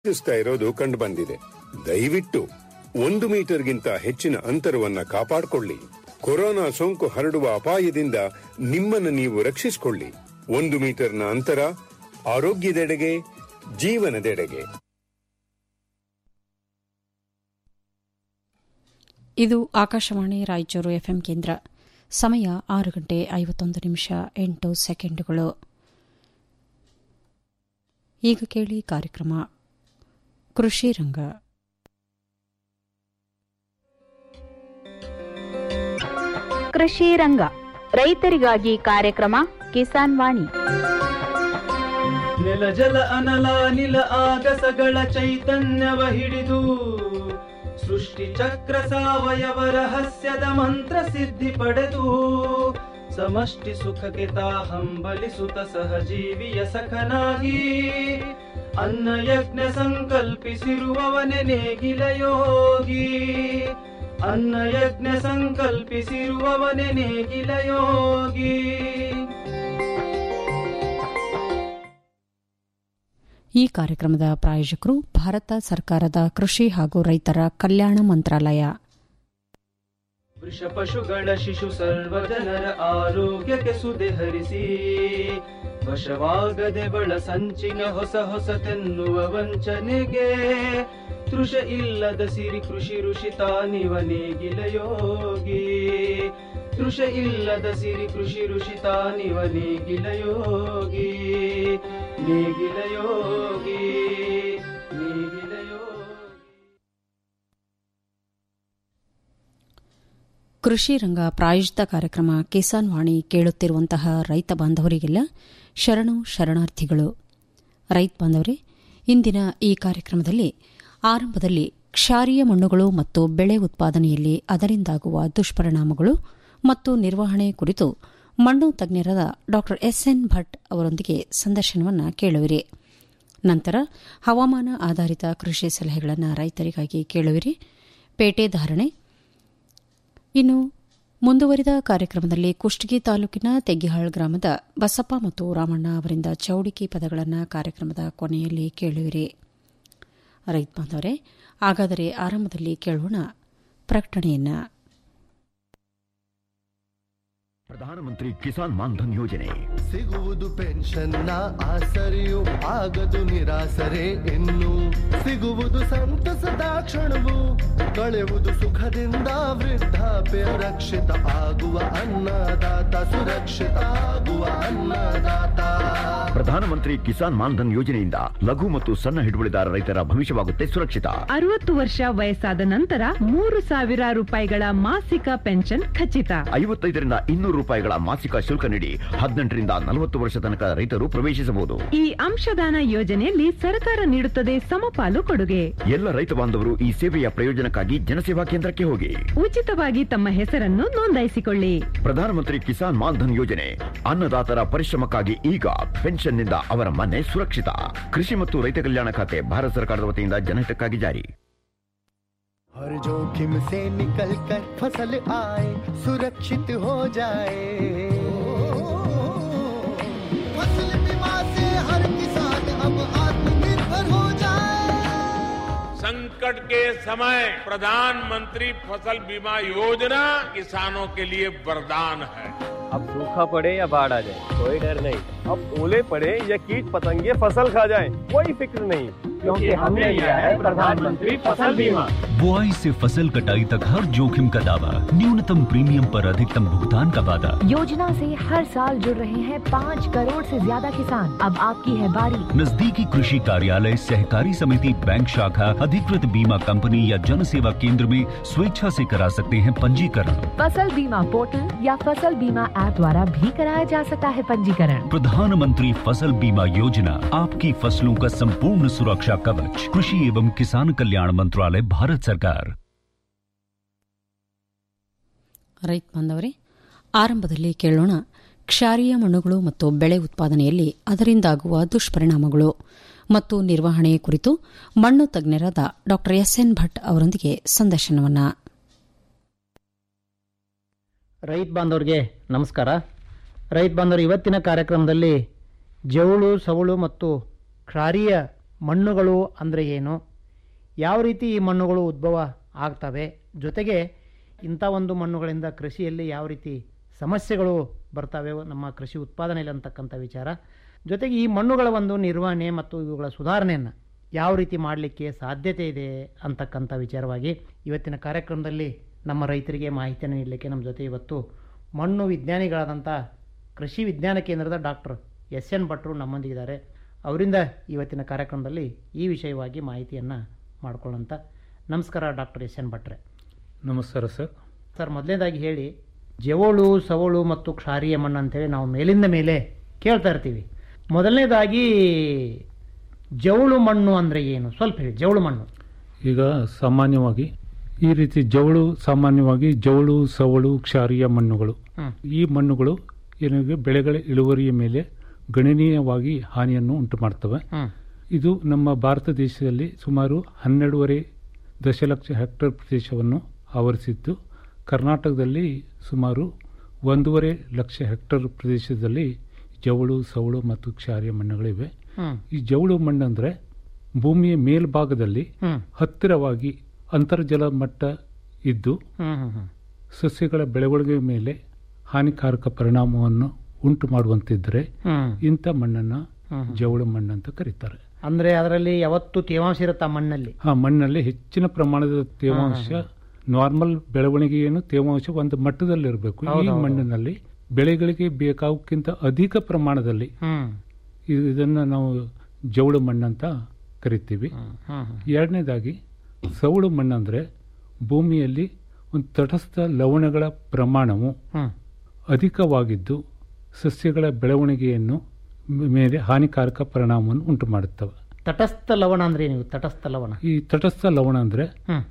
ಉಪಯೋಗಿಸ್ತಾ ಇರೋದು ಕಂಡು ಬಂದಿದೆ ದಯವಿಟ್ಟು ಒಂದು ಮೀಟರ್ಗಿಂತ ಹೆಚ್ಚಿನ ಅಂತರವನ್ನ ಕಾಪಾಡಿಕೊಳ್ಳಿ ಕೊರೋನಾ ಸೋಂಕು ಹರಡುವ ಅಪಾಯದಿಂದ ನಿಮ್ಮನ್ನು ನೀವು ರಕ್ಷಿಸಿಕೊಳ್ಳಿ ಒಂದು ಮೀಟರ್ನ ಅಂತರ ಆರೋಗ್ಯದೆಡೆಗೆ ಜೀವನದೆಡೆಗೆ ಇದು ಆಕಾಶವಾಣಿ ರಾಯಚೂರು ಎಫ್ಎಂ ಕೇಂದ್ರ ಸಮಯ ಆರು ಗಂಟೆ ಐವತ್ತೊಂದು ನಿಮಿಷ ಎಂಟು ಸೆಕೆಂಡುಗಳು ಈಗ ಕೇಳಿ ಕಾರ್ಯಕ್ರಮ ಕೃಷಿ ರಂಗ ಕೃಷಿ ರಂಗ ರೈತರಿಗಾಗಿ ಕಾರ್ಯಕ್ರಮ ಕಿಸಾನ್ ವಾಣಿ ನೆಲ ಜಲ ಅನಲ ನಿಲ ಆಗಸಗಳ ಚೈತನ್ಯವ ಹಿಡಿದು ಸೃಷ್ಟಿ ಚಕ್ರ ಸಾವಯವ ರಹಸ್ಯದ ಮಂತ್ರ ಸಿದ್ಧಿ ಪಡೆದು ಸಮಷ್ಟಿ ಸುಖಕ್ಕೆ ತಾ ಹಂಬಲಿಸುತ್ತ ಸಹಜೀವಿಯ ಸಖನಾಗಿ ಅನ್ನ ಯಜ್ಞ ಸಂಕಲ್ಪಿಸಿರುವವನೆ ನೇಗಿಲ ಯೋಗಿ ಅನ್ನ ಯಜ್ಞ ಸಂಕಲ್ಪಿಸಿರುವವನೆ ನೇಗಿಲ ಯೋಗಿ ಈ ಕಾರ್ಯಕ್ರಮದ ಪ್ರಾಯೋಜಕರು ಭಾರತ ಸರ್ಕಾರದ ಕೃಷಿ ಹಾಗೂ ರೈತರ ಕಲ್ಯಾಣ ಮಂತ್ರಾಲಯ ವೃಷ ಪಶುಗಳ ಶಿಶು ಸರ್ವ ಜನರ ಆರೋಗ್ಯಕ್ಕೆ ಸುದೆ ಹರಿಸಿ ವಶವಾಗದೆ ಬಳ ಸಂಚಿನ ಹೊಸ ಹೊಸತೆನ್ನುವ ವಂಚನೆಗೆ ತೃಷ ಇಲ್ಲದ ಸಿರಿ ಕೃಷಿ ಋಷಿ ತಾನಿವ ನೇಗಿಲ ಯೋಗಿ ತೃಷ ಇಲ್ಲದ ಸಿರಿ ಕೃಷಿ ಋಷಿ ತಾನಿವ ನೇಗಿಲ ಯೋಗಿ ನೇಗಿಲ ಯೋಗಿ ನೇಗಿಲ ಯೋಗಿ ಕೃಷಿ ರಂಗ ಪ್ರಾಯೋಜಿತ ಕಾರ್ಯಕ್ರಮ ಕಿಸಾನ್ ವಾಣಿ ಕೇಳುತ್ತಿರುವಂತಹ ರೈತ ಬಾಂಧವರಿಗೆಲ್ಲ ಶರಣು ಶರಣಾರ್ಥಿಗಳು ರೈತ ಬಾಂಧವರೇ ಇಂದಿನ ಈ ಕಾರ್ಯಕ್ರಮದಲ್ಲಿ ಆರಂಭದಲ್ಲಿ ಕ್ಷಾರೀಯ ಮಣ್ಣುಗಳು ಮತ್ತು ಬೆಳೆ ಉತ್ಪಾದನೆಯಲ್ಲಿ ಅದರಿಂದಾಗುವ ದುಷ್ಪರಿಣಾಮಗಳು ಮತ್ತು ನಿರ್ವಹಣೆ ಕುರಿತು ಮಣ್ಣು ತಜ್ಞರಾದ ಡಾ ಎಸ್ಎನ್ ಭಟ್ ಅವರೊಂದಿಗೆ ಸಂದರ್ಶನವನ್ನು ಕೇಳುವಿರಿ ನಂತರ ಹವಾಮಾನ ಆಧಾರಿತ ಕೃಷಿ ಸಲಹೆಗಳನ್ನು ರೈತರಿಗಾಗಿ ಕೇಳುವಿರಿ ಪೇಟೆ ಧಾರಣೆ ಇನ್ನು ಮುಂದುವರಿದ ಕಾರ್ಯಕ್ರಮದಲ್ಲಿ ಕುಷ್ಟಗಿ ತಾಲೂಕಿನ ತೆಗ್ಗಿಹಾಳ್ ಗ್ರಾಮದ ಬಸಪ್ಪ ಮತ್ತು ರಾಮಣ್ಣ ಅವರಿಂದ ಚೌಡಿಕಿ ಪದಗಳನ್ನು ಕಾರ್ಯಕ್ರಮದ ಕೊನೆಯಲ್ಲಿ ಕೇಳುವಿರಿ ರೈತ ಬಾಂಧವರೇ ಹಾಗಾದರೆ ಆರಂಭದಲ್ಲಿ ಕೇಳೋಣ ಪ್ರಕಟಣೆಯನ್ನ ಪ್ರಧಾನಮಂತ್ರಿ ಕಿಸಾನ್ ಮಾನ್ಧನ್ ಯೋಜನೆ ಸಿಗುವುದು ಪೆನ್ಷನ್ನ ಆಸರೆಯು ಆಗದು ನಿರಾಸರೆ ಇನ್ನು ಸಿಗುವುದು ಸಂತಸದ ಕ್ಷಣವು ಕಳೆಯುವುದು ಸುಖದಿಂದ ವೃದ್ಧಾಪ್ಯ ರಕ್ಷಿತ ಆಗುವ ಅನ್ನದಾತ ಸುರಕ್ಷಿತ ಆಗುವ ಅನ್ನದಾತ ಪ್ರಧಾನಮಂತ್ರಿ ಕಿಸಾನ್ ಮಾನ್ಧನ್ ಯೋಜನೆಯಿಂದ ಲಘು ಮತ್ತು ಸಣ್ಣ ಹಿಡುವಳಿದಾರ ರೈತರ ಭವಿಷ್ಯವಾಗುತ್ತೆ ಸುರಕ್ಷಿತ ಅರವತ್ತು ವರ್ಷ ವಯಸ್ಸಾದ ನಂತರ ಮೂರು ಸಾವಿರ ರೂಪಾಯಿಗಳ ಮಾಸಿಕ ಪೆನ್ಷನ್ ಖಚಿತ ಐವತ್ತೈದರಿಂದ ಇನ್ನೂರು ರೂಪಾಯಿಗಳ ಮಾಸಿಕ ಶುಲ್ಕ ನೀಡಿ ಹದಿನೆಂಟರಿಂದ ನಲವತ್ತು ವರ್ಷ ತನಕ ರೈತರು ಪ್ರವೇಶಿಸಬಹುದು ಈ ಅಂಶದಾನ ಯೋಜನೆಯಲ್ಲಿ ಸರ್ಕಾರ ನೀಡುತ್ತದೆ ಸಮಪಾಲು ಕೊಡುಗೆ ಎಲ್ಲ ರೈತ ಬಾಂಧವರು ಈ ಸೇವೆಯ ಪ್ರಯೋಜನಕ್ಕಾಗಿ ಜನಸೇವಾ ಕೇಂದ್ರಕ್ಕೆ ಹೋಗಿ ಉಚಿತವಾಗಿ ತಮ್ಮ ಹೆಸರನ್ನು ನೋಂದಾಯಿಸಿಕೊಳ್ಳಿ ಪ್ರಧಾನಮಂತ್ರಿ ಕಿಸಾನ್ ಮಾನ್ಧನ್ ಯೋಜನೆ ಅನ್ನದಾತರ ಪರಿಶ್ರಮಕ್ಕಾಗಿ ಈಗ ಪೆನ್ಷನ್ನಿಂದ ಅವರ ಮನೆ ಸುರಕ್ಷಿತ ಕೃಷಿ ಮತ್ತು ರೈತ ಕಲ್ಯಾಣ ಖಾತೆ ಭಾರತ ಸರ್ಕಾರದ ವತಿಯಿಂದ ಜನಹಿತಕ್ಕಾಗಿ ಜಾರಿ हर जोखिम से निकल कर फसल आए सुरक्षित हो जाए फसल बीमा से हर किसान अब आत्मनिर्भर हो जाए संकट के समय प्रधानमंत्री फसल बीमा योजना किसानों के लिए वरदान है अब सूखा पड़े या बाढ़ आ जाए कोई डर नहीं अब ओले पड़े या कीट पतंगे फसल खा जाए कोई फिक्र नहीं क्योंकि हमने लिया है प्रधानमंत्री फसल बीमा बुआई से फसल कटाई तक हर जोखिम का दावा न्यूनतम प्रीमियम पर अधिकतम भुगतान का वादा योजना से हर साल जुड़ रहे हैं पाँच करोड़ से ज्यादा किसान अब आपकी है बारी नजदीकी कृषि कार्यालय सहकारी समिति बैंक शाखा अधिकृत बीमा कंपनी या जन सेवा केंद्र में स्वेच्छा से करा सकते हैं पंजीकरण फसल बीमा पोर्टल या फसल बीमा ऐप द्वारा भी कराया जा सकता है पंजीकरण प्रधानमंत्री फसल बीमा योजना आपकी फसलों का संपूर्ण सुरक्षा कवच कृषि एवं किसान कल्याण मंत्रालय भारत सरकार ರೈತ ಬಾಂಧವರೇ ಆರಂಭದಲ್ಲಿ ಕೇಳೋಣ ಕ್ಷಾರೀಯ ಮಣ್ಣುಗಳು ಮತ್ತು ಬೆಳೆ ಉತ್ಪಾದನೆಯಲ್ಲಿ ಅದರಿಂದಾಗುವ ದುಷ್ಪರಿಣಾಮಗಳು ಮತ್ತು ನಿರ್ವಹಣೆ ಕುರಿತು ಮಣ್ಣು ತಜ್ಞರಾದ ಡಾ ಎಸ್ಎನ್ ಭಟ್ ಅವರೊಂದಿಗೆ ಸಂದರ್ಶನವನ್ನ ರೈತ ಬಾಂಧವರಿಗೆ ನಮಸ್ಕಾರ ರೈತ ಬಾಂಧವರು ಇವತ್ತಿನ ಕಾರ್ಯಕ್ರಮದಲ್ಲಿ ಜವುಳು ಸವಳು ಮತ್ತು ಕ್ಷಾರೀಯ ಮಣ್ಣುಗಳು ಅಂದರೆ ಏನು ಯಾವ ರೀತಿ ಈ ಮಣ್ಣುಗಳು ಉದ್ಭವ ಆಗ್ತವೆ ಜೊತೆಗೆ ಇಂಥ ಒಂದು ಮಣ್ಣುಗಳಿಂದ ಕೃಷಿಯಲ್ಲಿ ಯಾವ ರೀತಿ ಸಮಸ್ಯೆಗಳು ಬರ್ತವೆ ನಮ್ಮ ಕೃಷಿ ಉತ್ಪಾದನೆಯಲ್ಲಿ ಅಂತಕ್ಕಂಥ ವಿಚಾರ ಜೊತೆಗೆ ಈ ಮಣ್ಣುಗಳ ಒಂದು ನಿರ್ವಹಣೆ ಮತ್ತು ಇವುಗಳ ಸುಧಾರಣೆಯನ್ನು ಯಾವ ರೀತಿ ಮಾಡಲಿಕ್ಕೆ ಸಾಧ್ಯತೆ ಇದೆ ಅಂತಕ್ಕಂಥ ವಿಚಾರವಾಗಿ ಇವತ್ತಿನ ಕಾರ್ಯಕ್ರಮದಲ್ಲಿ ನಮ್ಮ ರೈತರಿಗೆ ಮಾಹಿತಿಯನ್ನು ನೀಡಲಿಕ್ಕೆ ನಮ್ಮ ಜೊತೆ ಇವತ್ತು ಮಣ್ಣು ವಿಜ್ಞಾನಿಗಳಾದಂಥ ಕೃಷಿ ವಿಜ್ಞಾನ ಕೇಂದ್ರದ ಡಾಕ್ಟರ್ ಎಸ್ ಎನ್ ಭಟ್ರು ನಮ್ಮೊಂದಿಗಿದ್ದಾರೆ ಅವರಿಂದ ಇವತ್ತಿನ ಕಾರ್ಯಕ್ರಮದಲ್ಲಿ ಈ ವಿಷಯವಾಗಿ ಮಾಹಿತಿಯನ್ನು ಮಾಡ್ಕೊಳ್ಳೋಂಥ ನಮಸ್ಕಾರ ಡಾಕ್ಟರ್ ಎಸ್ ಎನ್ ಭಟ್ರೆ ನಮಸ್ಕಾರ ಸರ್ ಸರ್ ಮೊದಲನೇದಾಗಿ ಹೇಳಿ ಜವಳು ಸವಳು ಮತ್ತು ಕ್ಷಾರಿಯ ಮಣ್ಣು ಅಂತೇಳಿ ನಾವು ಮೇಲಿಂದ ಮೇಲೆ ಕೇಳ್ತಾ ಇರ್ತೀವಿ ಮೊದಲನೇದಾಗಿ ಜವಳು ಮಣ್ಣು ಅಂದರೆ ಏನು ಸ್ವಲ್ಪ ಹೇಳಿ ಜವಳು ಮಣ್ಣು ಈಗ ಸಾಮಾನ್ಯವಾಗಿ ಈ ರೀತಿ ಜವಳು ಸಾಮಾನ್ಯವಾಗಿ ಜವಳು ಸವಳು ಕ್ಷಾರೀಯ ಮಣ್ಣುಗಳು ಹ್ಮ್. ಈ ಮಣ್ಣುಗಳು ಏನಿಗೆ ಬೆಳೆಗಳ ಇಳುವರಿಯ ಮೇಲೆ ಗಣನೀಯವಾಗಿ ಹಾನಿಯನ್ನು ಉಂಟು ಮಾಡ್ತವೆ ಹ್ಮ್. ಇದು ನಮ್ಮ ಭಾರತ ದೇಶದಲ್ಲಿ ಸುಮಾರು ಹನ್ನೆರಡೂವರೆ ದಶಲಕ್ಷ ಹೆಕ್ಟೇರ್ ಪ್ರದೇಶವನ್ನು ಆವರಿಸಿದ್ದು ಕರ್ನಾಟಕದಲ್ಲಿ ಸುಮಾರು ಒಂದೂವರೆ ಲಕ್ಷ ಹೆಕ್ಟೇರ್ ಪ್ರದೇಶದಲ್ಲಿ ಜವಳು ಸವಳು ಮತ್ತು ಕ್ಷಾರೀಯ ಮಣ್ಣುಗಳಿವೆ ಹ್ಮ್. ಈ ಜವಳು ಮಣ್ಣು ಅಂದರೆ ಭೂಮಿಯ ಮೇಲ್ಭಾಗದಲ್ಲಿ ಹ್ಮ್. ಹತ್ತಿರವಾಗಿ ಅಂತರ್ಜಲ ಮಟ್ಟ ಇದ್ದು ಹ್ಮ್ ಹ್ಮ್ ಹ್ಮ್ ಸಸ್ಯಗಳ ಬೆಳವಣಿಗೆ ಮೇಲೆ ಹಾನಿಕಾರಕ ಪರಿಣಾಮವನ್ನು ಉಂಟು ಮಾಡುವಂತಿದ್ದರೆ ಹ್ಮ್. ಇಂಥ ಮಣ್ಣನ್ನು ಹ್ಮ್. ಜವಳು ಮಣ್ಣು ಅಂತ ಕರೀತಾರೆ ಅಂದರೆ ಅದರಲ್ಲಿ ಯಾವತ್ತು ತೇವಾಂಶ ಇರುತ್ತೆ ಆ ಮಣ್ಣಲ್ಲಿ ಆ ಮಣ್ಣಲ್ಲಿ ಹೆಚ್ಚಿನ ಪ್ರಮಾಣದ ತೇವಾಂಶ ನಾರ್ಮಲ್ ಬೆಳವಣಿಗೆಯನ್ನು ತೇವಾಂಶ ಒಂದು ಮಟ್ಟದಲ್ಲಿ ಇರಬೇಕು ಈ ಹೌದು, ಹೌದು. ಮಣ್ಣಿನಲ್ಲಿ ಬೆಳೆಗಳಿಗೆ ಬೇಕಾಗೋಕ್ಕಿಂತ ಅಧಿಕ ಪ್ರಮಾಣದಲ್ಲಿ ಹ್ಮ್ ಇದು- ಇದನ್ನ ನಾವು ಜವಳು ಮಣ್ಣಂತ ಕರಿತೀವಿ ಹ್ಮ್ ಎರಡನೇದಾಗಿ ಸವಳು ಮಣ್ಣಂದ್ರೆ ಭೂಮಿಯಲ್ಲಿ ಒಂದು ತಟಸ್ಥ ಲವಣಗಳ ಪ್ರಮಾಣವು ಹ್ಮ್. ಅಧಿಕವಾಗಿದ್ದು ಸಸ್ಯಗಳ ಬೆಳವಣಿಗೆಯನ್ನು ಮ- ಮೇಲೆ ಹಾನಿಕಾರಕ ಪರಿಣಾಮವನ್ನು ಉಂಟು ಮಾಡುತ್ತವೆ ತಟಸ್ಥ ಲವಣ ಅಂದ್ರೆ ನೀವು ತಟಸ್ಥ ಲವಣ ಈ ತಟಸ್ಥ ಲವಣ ಅಂದ್ರೆ ಹ್ಮ್.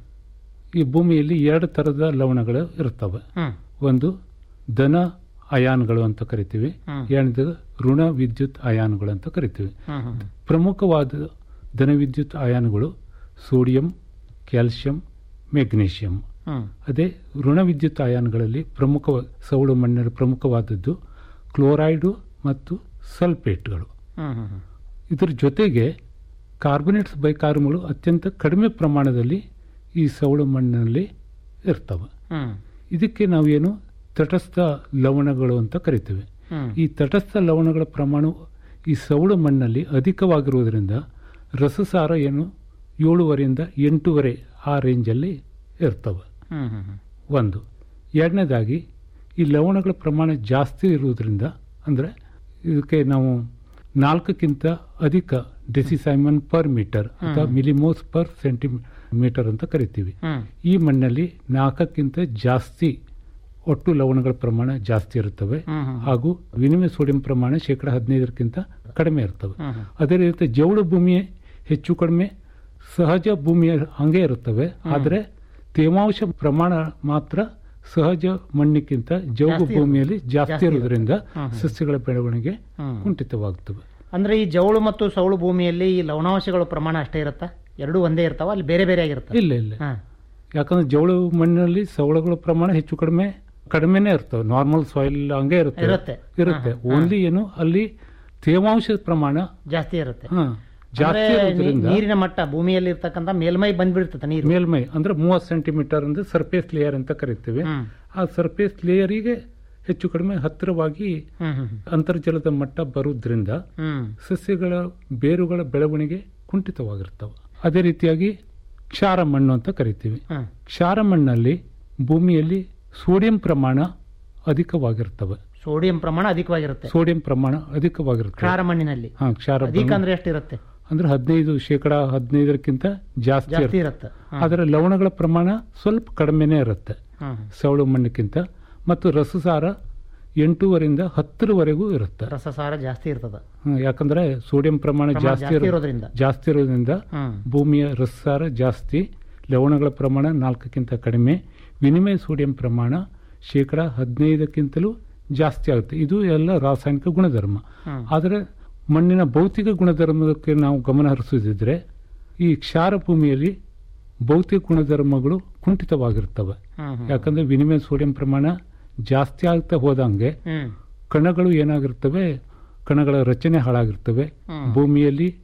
ಈ ಭೂಮಿಯಲ್ಲಿ ಎರಡು ತರದ ಲವಣಗಳು ಇರ್ತವೆ ಹ್ಮ್. ಒಂದು ಧನ ಅಯಾನ್ಗಳು ಅಂತ ಕರಿತೀವಿ ಹ್ಮ್. ಎರಡನೇದು ಋಣ ವಿದ್ಯುತ್ ಅಯಾನ್ಗಳು ಅಂತ ಕರಿತೀವಿ ಹ್ಮ್ ಹ್ಮ್ ಪ್ರಮುಖವಾದ ಧನ ವಿದ್ಯುತ್ ಅಯಾನುಗಳು ಸೋಡಿಯಂ ಕ್ಯಾಲ್ಸಿಯಂ ಮೆಗ್ನೀಷಿಯಂ ಹ್ಮ್. ಅದೇ ಋಣ ವಿದ್ಯುತ್ ಅಯಾನುಗಳಲ್ಲಿ ಪ್ರಮುಖ ಸವಳು ಮಣ್ಣಿನ ಪ್ರಮುಖವಾದದ್ದು ಕ್ಲೋರೈಡು ಮತ್ತು ಸಲ್ಫೇಟ್ಗಳು ಹ್ಮ್ ಹ್ಮ್ ಹ್ಮ್. ಇದರ ಜೊತೆಗೆ ಕಾರ್ಬೊನೇಟ್ಸ್ ಬೈಕಾರ್ಬನ್ಗಳು ಅತ್ಯಂತ ಕಡಿಮೆ ಪ್ರಮಾಣದಲ್ಲಿ ಈ ಸವಳು ಮಣ್ಣಿನಲ್ಲಿ ಇರ್ತವೆ ಹ್ಮ್. ಇದಕ್ಕೆ ನಾವೇನು ತಟಸ್ಥ ಲವಣಗಳು ಅಂತ ಕರಿತೇವೆ ಹ್ಮ್. ಈ ತಟಸ್ಥ ಲವಣಗಳ ಪ್ರಮಾಣ ಈ ಸವಳು ಮಣ್ಣಲ್ಲಿ ಅಧಿಕವಾಗಿರುವುದರಿಂದ ರಸಸಾರ ಏನು ಏಳುವರೆಯಿಂದ ಎಂಟೂವರೆ ಆ ರೇಂಜಲ್ಲಿ ಇರ್ತವೆ ಹ್ಮ್ ಹ್ಮ್ ಹ್ಮ್. ಒಂದು ಎರಡನೇದಾಗಿ ಈ ಲವಣಗಳ ಪ್ರಮಾಣ ಜಾಸ್ತಿ ಇರುವುದರಿಂದ ಅಂದರೆ ಇದಕ್ಕೆ ನಾವು ನಾಲ್ಕಕ್ಕಿಂತ ಅಧಿಕ ಡೆಸಿಸೈಮನ್ ಪರ್ ಮೀಟರ್ ಅಥವಾ ಹ್ಮ್. ಮಿಲಿಮೋಸ್ ಪರ್ ಸೆಂಟಿಮೀಟರ್ ಅಂತ ಕರಿತೀವಿ ಹ್ಮ್. ಈ ಮಣ್ಣಲ್ಲಿ ನಾಲ್ಕಕ್ಕಿಂತ ಜಾಸ್ತಿ ಒಟ್ಟು ಲವಣಗಳ ಪ್ರಮಾಣ ಜಾಸ್ತಿ ಇರುತ್ತವೆ ಹ್ಮ್ ಹ್ಮ್. ಹಾಗೂ ವಿನಿಮಯ ಸೋಡಿಯಂ ಪ್ರಮಾಣ ಶೇಕಡ ಹದಿನೈದಕ್ಕಿಂತ ಕಡಿಮೆ ಇರ್ತವೆ ಹ್ಮ್ ಹ್ಮ್. ಅದೇ ರೀತಿ ಜವಳು ಭೂಮಿಯ ಹೆಚ್ಚು ಕಡಿಮೆ ಸಹಜ ಭೂಮಿಯ ಹಂಗೆ ಇರುತ್ತವೆ ಆದರೆ ತೇವಾಂಶ ಪ್ರಮಾಣ ಮಾತ್ರ ಸಹಜ ಮಣ್ಣಿಗಿಂತ ಜೌಗು ಜಾಸ್ತಿ ಭೂಮಿಯಲ್ಲಿ ಇರುತ್ತೆ. ಜಾಸ್ತಿ ಜಾಸ್ತಿ ಇರುವುದರಿಂದ ಇರುತ್ತೆ. ಹ್ಮ್ ಹ್ಮ್. ಸಸ್ಯಗಳ ಬೆಳವಣಿಗೆ ಹ್ಮ್. ಕುಂಠಿತವಾಗುತ್ತವೆ ಅಂದ್ರೆ ಈ ಜವಳು ಮತ್ತು ಸವಳು ಭೂಮಿಯಲ್ಲಿ ಈ ಲವಣಾಂಶಗಳ ಪ್ರಮಾಣ ಅಷ್ಟೇ ಇರುತ್ತಾ ಎರಡೂ ಒಂದೇ ಇರ್ತಾವ ಅಲ್ಲಿ ಬೇರೆ ಬೇರೆ ಆಗಿರುತ್ತೆ ಇಲ್ಲ ಇಲ್ಲ ಯಾಕಂದ್ರೆ ಜವಳು ಮಣ್ಣಿನಲ್ಲಿ ಸವಳುಗಳ ಪ್ರಮಾಣ ಹೆಚ್ಚು ಕಡಿಮೆ ಕಡಿಮೆನೇ ಇರ್ತವೆ ನಾರ್ಮಲ್ ಸಾಯಿಲ್ ಹಂಗೆ ಇರುತ್ತೆ ಇರುತ್ತೆ. ಇರುತ್ತೆ ಹಾ, ಹಾ. ಓನ್ಲಿ ಏನು ಅಲ್ಲಿ ತೇವಾಂಶದ ಪ್ರಮಾಣ ಜಾಸ್ತಿ ಇರುತ್ತೆ ಹಾ, ಜಾಸ್ತಿ ಅಂದ್ರೆ ಇರೋದ್ರಿಂದ ನೀ- ನೀರಿನ ಮಟ್ಟ ಭೂಮಿಯಲ್ಲಿ ಇರ್ತಕ್ಕಂಥ ಮೇಲ್ಮೈ ಬಂದ್ಬಿಡ್ತದೆ ನೀರು ಮೇಲ್ಮೈ ಅಂದ್ರೆ ಮೂವತ್ತು ಸೆಂಟಿಮೀಟರ್ ಅಂದ್ರೆ ಸರ್ಫೇಸ್ ಲೇಯರ್ ಅಂತ ಕರಿತೀವಿ ಹ್ಮ್. ಆ ಸರ್ಫೇಸ್ ಲೇಯರಿಗೆ ಹೆಚ್ಚು ಕಡಿಮೆ ಹತ್ತಿರವಾಗಿ ಹ್ಮ್ ಹ್ಮ್ ಅಂತರ್ಜಲದ ಮಟ್ಟ ಬರುವುದರಿಂದ ಹ್ಮ್ ಸಸ್ಯಗಳ ಬೇರುಗಳ ಬೆಳವಣಿಗೆ ಕುಂಠಿತವಾಗಿರ್ತವೆ ಅದೇ ರೀತಿಯಾಗಿ ಕ್ಷಾರ ಮಣ್ಣು ಅಂತ ಕರಿತೀವಿ ಹ್ಮ್. ಕ್ಷಾರ ಮಣ್ಣಲ್ಲಿ ಭೂಮಿಯಲ್ಲಿ ಸೋಡಿಯಂ ಪ್ರಮಾಣ ಅಧಿಕವಾಗಿರ್ತವೆ ಸೋಡಿಯಂ ಪ್ರಮಾಣ ಅಧಿಕವಾಗಿರುತ್ತೆ ಸೋಡಿಯಂ ಪ್ರಮಾಣ ಅಧಿಕವಾಗಿರ್ತವೆ ಕ್ಷಾರ ಮಣ್ಣಿನಲ್ಲಿ ಹಾ ಕ್ಷಾರ ಅಧಿಕ ಮಣ್ಣು- ಅಂದ್ರೆ ಎಷ್ಟಿರುತ್ತೆ ಅಂದ್ರೆ ಹದಿನೈದು ಶೇಕಡ ಹದಿನೈದಕ್ಕಿಂತ ಜಾಸ್ತಿ ಜಾಸ್ತಿ ಇರುತ್ತೆ ಇರುತ್ತೆ. ಹಾ. ಆದರೆ ಲವಣಗಳ ಪ್ರಮಾಣ ಸ್ವಲ್ಪ ಕಡಿಮೆನೇ ಇರುತ್ತೆ ಹ್ಮ್. ಸವಳು ಮಣ್ಣಕ್ಕಿಂತ ಮತ್ತು ರಸಸಾರ ಎಂಟೂವರಿಂದ ಹತ್ತರವರೆಗೂ ಇರುತ್ತೆ ರಸಸಾರ ಜಾಸ್ತಿ ಇರ್ತದ ಹ್ಮ್, ಯಾಕಂದ್ರೆ ಸೋಡಿಯಂ ಪ್ರಮಾಣ ಪ್ರಮಾಣ ಜಾಸ್ತಿ ಜಾಸ್ತಿ ಇರೋ- ಇರೋದ್ರಿಂದ. ಜಾಸ್ತಿ ಇರೋದ್ರಿಂದ ಹ್ಮ್. ಭೂಮಿಯ ರಸಸಾರ ಜಾಸ್ತಿ ಲವಣಗಳ ಪ್ರಮಾಣ ನಾಲ್ಕಕ್ಕಿಂತ ಕಡಿಮೆ ವಿನಿಮಯ ಸೋಡಿಯಂ ಪ್ರಮಾಣ ಶೇಕಡ ಹದಿನೈದಕ್ಕಿಂತಲೂ ಜಾಸ್ತಿ ಆಗುತ್ತೆ ಇದು ಎಲ್ಲ ರಾಸಾಯನಿಕ ಗುಣಧರ್ಮ ಹ್ಮ್. ಆದರೆ ಮಣ್ಣಿನ ಭೌತಿಕ ಗುಣಧರ್ಮಕ್ಕೆ ನಾವು ಗಮನ ಹರಿಸೋದಿದ್ರೆ ಈ ಕ್ಷಾರ ಭೂಮಿಯಲ್ಲಿ ಭೌತಿಕ ಗುಣಧರ್ಮಗಳು ಕುಂಠಿತವಾಗಿರ್ತವೆ ಹ್ಮ್, ಹ್ಮ್. ಯಾಕಂದ್ರೆ ವಿನಿಮಯ ಸೋಡಿಯಂ ಪ್ರಮಾಣ ಜಾಸ್ತಿ ಆಗ್ತಾ ಹೋದಂಗೆ ಹ್ಮ್. ಕಣಗಳು ಏನಾಗಿರ್ತವೆ ಕಣಗಳ ರಚನೆ ಹಾಳಾಗಿರ್ತವೆ ಹ್ಮ್. ಭೂಮಿಯಲ್ಲಿ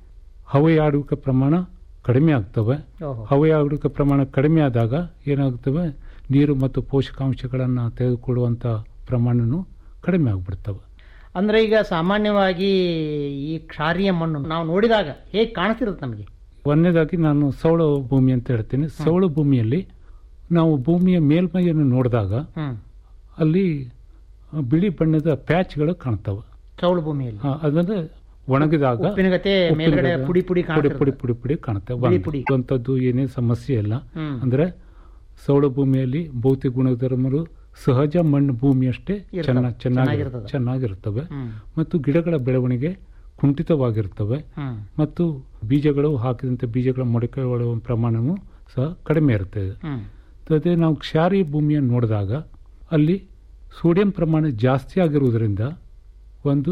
ಹವೆಯಾಡುವಿಕೆ ಪ್ರಮಾಣ ಕಡಿಮೆ ಆಗ್ತವೆ ಓಹೋ. ಹವೆಯಾಡುವಿಕೆ ಪ್ರಮಾಣ ಕಡಿಮೆ ಆದಾಗ ಏನಾಗ್ತವೆ ನೀರು ಮತ್ತು ಪೋಷಕಾಂಶಗಳನ್ನು ತೆಗೆದುಕೊಳ್ಳುವಂಥ ಪ್ರಮಾಣನೂ ಕಡಿಮೆ ಆಗ್ಬಿಡ್ತವೆ ಅಂದ್ರೆ ಈಗ ಸಾಮಾನ್ಯವಾಗಿ ಈ ಕ್ಷಾರಿಯ ಮಣ್ಣು ನಾವು ನೋಡಿದಾಗ ಹೇಗೆ ಕಾಣಿಸ್ತಿರುತ್ತೆ ನಮಗೆ ಒಂದನೇದಾಗಿ ನಾನು ಸೌಳ ಭೂಮಿ ಅಂತ ಹೇಳ್ತೀನಿ ಸೌಳ ಭೂಮಿಯಲ್ಲಿ ನಾವು ಭೂಮಿಯ ಮೇಲ್ಮೈಯನ್ನು ನೋಡಿದಾಗ ಹ್ಮ್ ಅಲ್ಲಿ ಆ, ಬಿಳಿ ಬಣ್ಣದ ಪ್ಯಾಚ್ಗಳು ಕಾಣ್ತವೆ ಚೌಳು ಭೂಮಿಯಲ್ಲಿ ಆ, ಅದಂದ್ರೆ ಒಣಗಿದಾಗ ಉಪ್ಪಿನಗತೆ ಮೇಲ್ಗಡೆ ಉಪ್ಪಿನಗತೆ ಪುಡಿ ಪುಡಿ ಪುಡಿ ಕಾಣ್ತಿರುತ್ತೆ. ಪುಡಿ ಪುಡಿ ಪುಡಿ ಕಾಣುತ್ತೆ ಬಿಳಿ ಒಂದು. ಪುಡಿ. ಅಂಥದ್ದು ಏನೇ ಸಮಸ್ಯೆ ಇಲ್ಲ ಹ್ಮ್. ಅಂದ್ರೆ ಸೌಳ ಭೂಮಿಯಲ್ಲಿ ಭೌತಿಕ ಗುಣಧರ್ಮರು ಸಹಜ ಮಣ್ಣು ಭೂಮಿಯಷ್ಟೇ ಇರ್ತವೆ. ಚೆನ್ನ ಚೆನ್ನಾಗಿ ಚೆನ್ನಾಗಿರ್ತದೆ. ಚೆನ್ನಾಗಿರ್ತವೆ ಹ್ಮ್. ಮತ್ತು ಗಿಡಗಳ ಬೆಳವಣಿಗೆ ಕುಂಠಿತವಾಗಿರ್ತವೆ ಹ್ಮ್. ಮತ್ತು ಬೀಜಗಳು ಹಾಕಿದಂತೆ ಬೀಜಗಳ ಮೊಳಕೆಗೊಳ್ಳುವ ಪ್ರಮಾಣವೂ ಸಹ ಕಡಿಮೆ ಇರ್ತದೆ ಹ್ಮ್. ಅದೇ ನಾವು ಕ್ಷಾರಿ ಭೂಮಿಯನ್ನು ನೋಡಿದಾಗ ಅಲ್ಲಿ ಸೋಡಿಯಂ ಪ್ರಮಾಣ ಜಾಸ್ತಿ ಆಗಿರುವುದರಿಂದ ಒಂದು